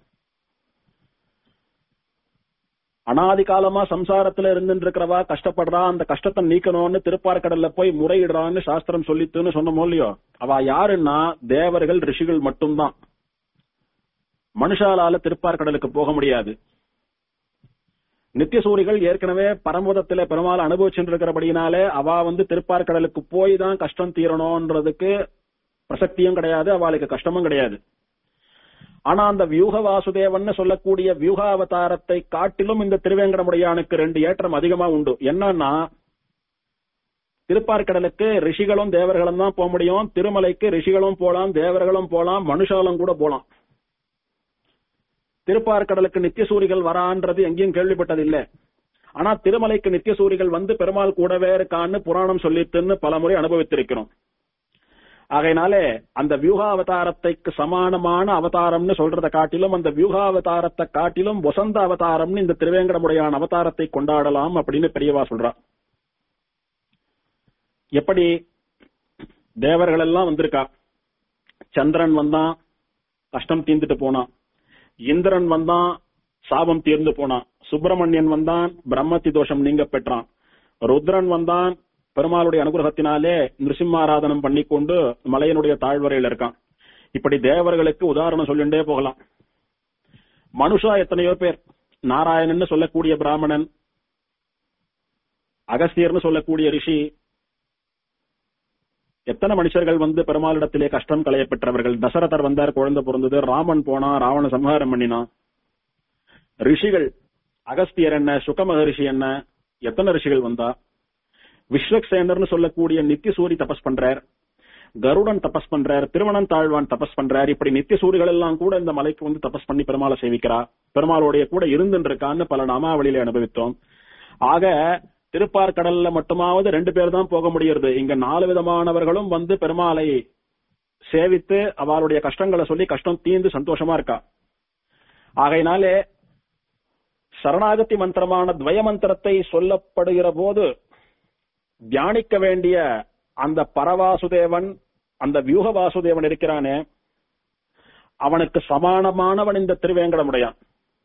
அனாதி காலமா சம்சாரத்துல இருந்துட்டு இருக்கிறவா கஷ்டப்படுறா அந்த கஷ்டத்தை நீக்கணும்னு திருப்பார்கடல்ல போய் முறையிடுறான்னு சாஸ்திரம் சொல்லித்துன்னு சொன்னமோ இல்லையோ அவ யாருன்னா தேவர்கள் ரிஷிகள் மட்டும்தான் மனுஷாலால திருப்பார்கடலுக்கு போக முடியாது நித்தியசூரிகள் ஏற்கனவே பரமபதத்தில பெருமாள் அனுபவிச்சுட்டு இருக்கிறபடினாலே அவ வந்து திருப்பார்கடலுக்கு போய் தான் கஷ்டம் தீரணும்ன்றதுக்கு பிரசக்தியும் கிடையாது அவளுக்கு கஷ்டமும் கிடையாது ஆனா அந்த வியூக வாசுதேவன் சொல்லக்கூடிய வியூக அவதாரத்தை காட்டிலும் இந்த திருவேங்கடமுடையானுக்கு ரெண்டு ஏற்றம் அதிகமா உண்டு என்னன்னா திருப்பார்கடலுக்கு ரிஷிகளும் தேவர்களும் தான் போக முடியும் திருமலைக்கு ரிஷிகளும் போலாம் தேவர்களும் போலாம் மனுஷாலும் கூட போலாம் திருப்பார்கடலுக்கு நித்தியசூரிகள் வரான்றது எங்கேயும் கேள்விப்பட்டதில்லை ஆனா திருமலைக்கு நித்தியசூரிகள் வந்து பெருமாள் கூடவே இருக்கான்னு புராணம் சொல்லித்துன்னு பலமுறை அனுபவித்திருக்கிறோம் ஆகையினாலே அந்த வியூகா அவதாரத்தைக்கு சமானமான அவதாரம்னு சொல்றதை காட்டிலும் அந்த வியூகா அவதாரத்தை காட்டிலும் வசந்த அவதாரம்னு இந்த திருவேங்கடமுடையான அவதாரத்தை கொண்டாடலாம் அப்படின்னு பெரியவா சொல்றா எப்படி தேவர்கள் எல்லாம் வந்திருக்கா சந்திரன் வந்தான் கஷ்டம் தீர்ந்துட்டு போனான் இந்திரன் வந்தான் சாபம் தீர்ந்து போனான் சுப்பிரமணியன் வந்தான் பிரம்மத்தி தோஷம் நீங்க பெற்றான் ருத்ரன் வந்தான் பெருமாளுடைய அனுகிரகத்தினாலே நிருசிம்மாராதனம் பண்ணிக்கொண்டு மலையனுடைய தாழ்வரையில் இருக்கான் இப்படி தேவர்களுக்கு உதாரணம் சொல்லிண்டே போகலாம் மனுஷா எத்தனையோ பேர் நாராயணன் சொல்லக்கூடிய பிராமணன் அகஸ்தியர்னு சொல்லக்கூடிய ரிஷி எத்தனை மனுஷர்கள் வந்து பெருமாளிடத்திலே கஷ்டம் களைய பெற்றவர்கள் தசரதர் வந்தார் குழந்தை பிறந்தது ராமன் போனா ராவண சம்ஹாரம் பண்ணினான் ரிஷிகள் அகஸ்தியர் என்ன சுக மகரிஷி என்ன எத்தனை ரிஷிகள் வந்தா விஸ்வக்சேனர்னு சொல்லக்கூடிய நித்தியசூரி தபஸ் பண்றார் கருடன் தபஸ் பண்றார் திருவணன் தாழ்வான் தபஸ் பண்றார் இப்படி நித்திய சூரிகள் எல்லாம் கூட இந்த மலைக்கு வந்து தபஸ் பண்ணி பெருமாளை சேவிக்கிறா பெருமாளுடைய கூட இருந்துட்டு இருக்கான்னு பல நாமாவளியில அனுபவித்தோம் ஆக திருப்பார்கடல்ல மட்டுமாவது ரெண்டு பேர் தான் போக முடியுது இங்க நாலு விதமானவர்களும் வந்து பெருமாளை சேவித்து அவளுடைய கஷ்டங்களை சொல்லி கஷ்டம் தீர்ந்து சந்தோஷமா இருக்கா ஆகையினாலே சரணாகதி மந்திரமான துவய மந்திரத்தை சொல்லப்படுகிற போது தியானிக்க வேண்டிய அந்த பரவாசுதேவன் அந்த வியூக வாசுதேவன் இருக்கிறானே அவனுக்கு சமானமானவன் இந்த திருவேங்கடமுடையான்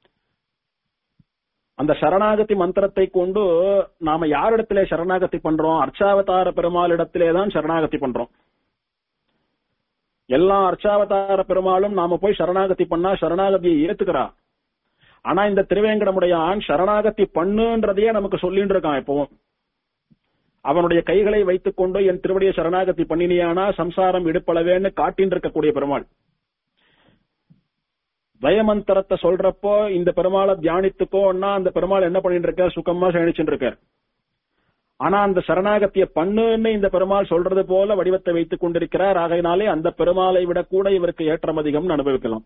அந்த சரணாகதி மந்திரத்தை கொண்டு நாம யாரிடத்திலே சரணாகதி பண்றோம் அர்ச்சாவதார பெருமாளிடத்திலே தான் சரணாகதி பண்றோம் எல்லா அர்ச்சாவதார பெருமாளும் நாம போய் சரணாகதி பண்ணா சரணாகதியை ஏத்துக்கிறா ஆனா இந்த திருவேங்கடமுடையான் சரணாகதி பண்ணுன்றதையே நமக்கு சொல்லிட்டு இருக்கான் எப்பவும் அவனுடைய கைகளை வைத்துக் கொண்டு என் திருவடியை சரணாகதி பண்ணினியானா சம்சாரம் இடுப்பளவேன்னு காட்டின் இருக்கக்கூடிய பெருமாள் வயமந்திரத்தை சொல்றப்போ இந்த பெருமாளை தியானித்துக்கோன்னா அந்த பெருமாள் என்ன பண்ணிட்டு இருக்கார் சுகமா சயனிச்சுட்டு இருக்கார் ஆனா அந்த சரணாகத்திய பண்ணுன்னு இந்த பெருமாள் சொல்றது போல வடிவத்தை வைத்துக் கொண்டிருக்கிறார் ஆகையினாலே அந்த பெருமாளை விட கூட இவருக்கு ஏற்றம் அதிகம்னு அனுபவிக்கலாம்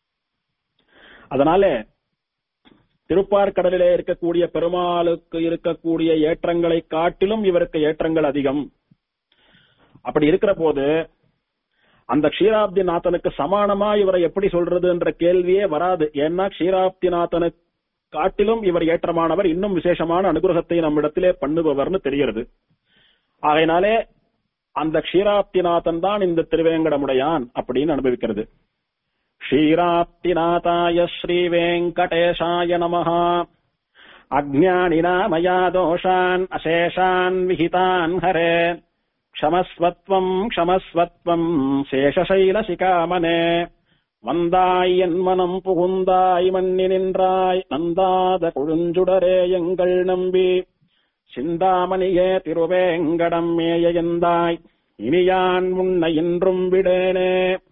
அதனால திருப்பார்கடலிலே இருக்கக்கூடிய பெருமாளுக்கு இருக்கக்கூடிய ஏற்றங்களை காட்டிலும் இவருக்கு ஏற்றங்கள் அதிகம் அப்படி இருக்கிற போது அந்த க்ஷீராப்தி நாதனுக்கு சமானமா இவரை எப்படி சொல்றதுன்ற கேள்வியே வராது ஏன்னா க்ஷீராப்தி நாதனுக்கு காட்டிலும் இவர் ஏற்றமானவர் இன்னும் விசேஷமான அனுகிரகத்தை நம்மிடத்திலே பண்ணுபவர்னு தெரிகிறது ஆகையினாலே அந்த க்ஷீராப்திநாதன் தான் இந்த திருவேங்கடமுடையான் அப்படின்னு அனுபவிக்கிறது क्षीराप्तिनाथाय श्रीवेङ्कटेशाय नमः अज्ञानिना मया दोषान् अशेषान् विहितान् हरे क्षमस्वत्वम् क्षमस्वत्वम् शेषशैलशिकामने வந்தாய் என் மனம் புகுந்தாய் மண்ணி நின்றாய் நந்தாத கொழுஞ்சுடரே எங்கள் நம்பி சிந்தாமணியே திருவேங்கடம் மேய எந்தாய் இனியான் முன்ன இன்றும் விடேனே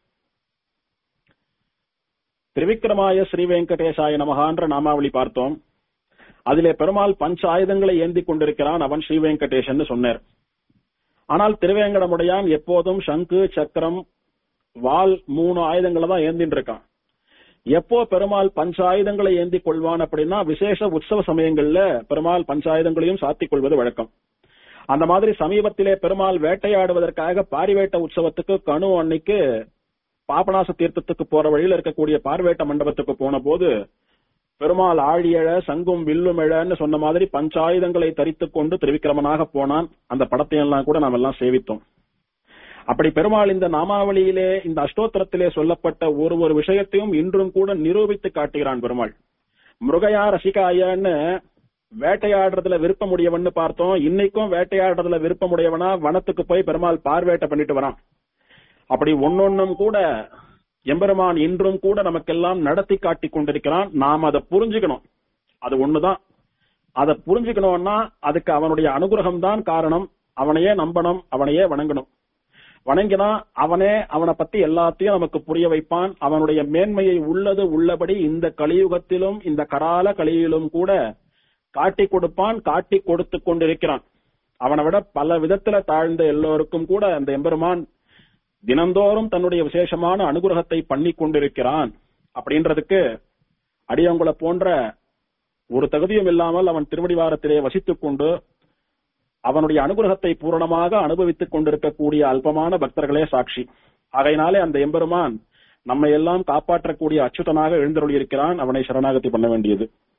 திரிவிக்ரமாய ஸ்ரீ வெங்கடேசாய நமகான்ற நாமாவளி பார்த்தோம் அதிலே பெருமாள் பஞ்ச ஆயுதங்களை ஏந்தி கொண்டிருக்கிறான் அவன் ஸ்ரீ வெங்கடேஷன் சொன்னார் ஆனால் திருவேங்கடமுடையான் எப்போதும் சங்கு சக்கரம் வால் மூணு ஆயுதங்களை தான் ஏந்தின்னு இருக்கான் எப்போ பெருமாள் பஞ்ச ஆயுதங்களை ஏந்தி கொள்வான் அப்படின்னா விசேஷ உற்சவ சமயங்கள்ல பெருமாள் பஞ்சாயுதங்களையும் சாத்திக் கொள்வது வழக்கம் அந்த மாதிரி சமீபத்திலே பெருமாள் வேட்டையாடுவதற்காக பாரிவேட்ட உற்சவத்துக்கு கணு அன்னைக்கு பாபநாச தீர்த்தத்துக்கு போற வழியில இருக்கக்கூடிய பார்வேட்ட மண்டபத்துக்கு போன போது பெருமாள் ஆழியழ சங்கும் வில்லுமெழன்னு சொன்ன மாதிரி பஞ்சாயுதங்களை தரித்துக் கொண்டு திருவிக்கிரமனாக போனான் அந்த படத்தையெல்லாம் கூட நாம் எல்லாம் சேவித்தோம் அப்படி பெருமாள் இந்த நாமாவளியிலே இந்த அஷ்டோத்திரத்திலே சொல்லப்பட்ட ஒரு ஒரு விஷயத்தையும் இன்றும் கூட நிரூபித்து காட்டுகிறான் பெருமாள் மிருகயா ரசிகாயன்னு வேட்டையாடுறதுல விருப்பமுடையவன்னு பார்த்தோம் இன்னைக்கும் வேட்டையாடுறதுல விருப்பமுடையவனா வனத்துக்கு போய் பெருமாள் பார்வேட்டை பண்ணிட்டு வரான் அப்படி ஒன்னொன்னும் கூட எம்பெருமான் இன்றும் கூட நமக்கெல்லாம் நடத்தி காட்டி கொண்டிருக்கிறான் நாம் அதை புரிஞ்சுக்கணும் அது ஒண்ணுதான் அதை புரிஞ்சுக்கணும்னா அதுக்கு அவனுடைய அனுகிரகம் தான் காரணம் அவனையே நம்பணும் அவனையே வணங்கணும் வணங்கினா அவனே அவனை பத்தி எல்லாத்தையும் நமக்கு புரிய வைப்பான் அவனுடைய மேன்மையை உள்ளது உள்ளபடி இந்த கலியுகத்திலும் இந்த கரால கலியிலும் கூட காட்டி கொடுப்பான் காட்டி கொடுத்து கொண்டிருக்கிறான் அவனை விட பல விதத்துல தாழ்ந்த எல்லோருக்கும் கூட அந்த எம்பெருமான் தினந்தோறும் தன்னுடைய விசேஷமான அனுகிரகத்தை பண்ணி கொண்டிருக்கிறான் அப்படின்றதுக்கு அடியவங்களை போன்ற ஒரு தகுதியும் இல்லாமல் அவன் திருவடிவாரத்திலே வசித்துக் கொண்டு அவனுடைய அனுகிரகத்தை பூரணமாக அனுபவித்துக் கொண்டிருக்கக்கூடிய அல்பமான பக்தர்களே சாட்சி ஆகையினாலே அந்த எம்பெருமான் நம்மை எல்லாம் காப்பாற்றக்கூடிய அச்சுதனாக எழுந்தருளி இருக்கிறான் அவனை சரணாகதி பண்ண வேண்டியது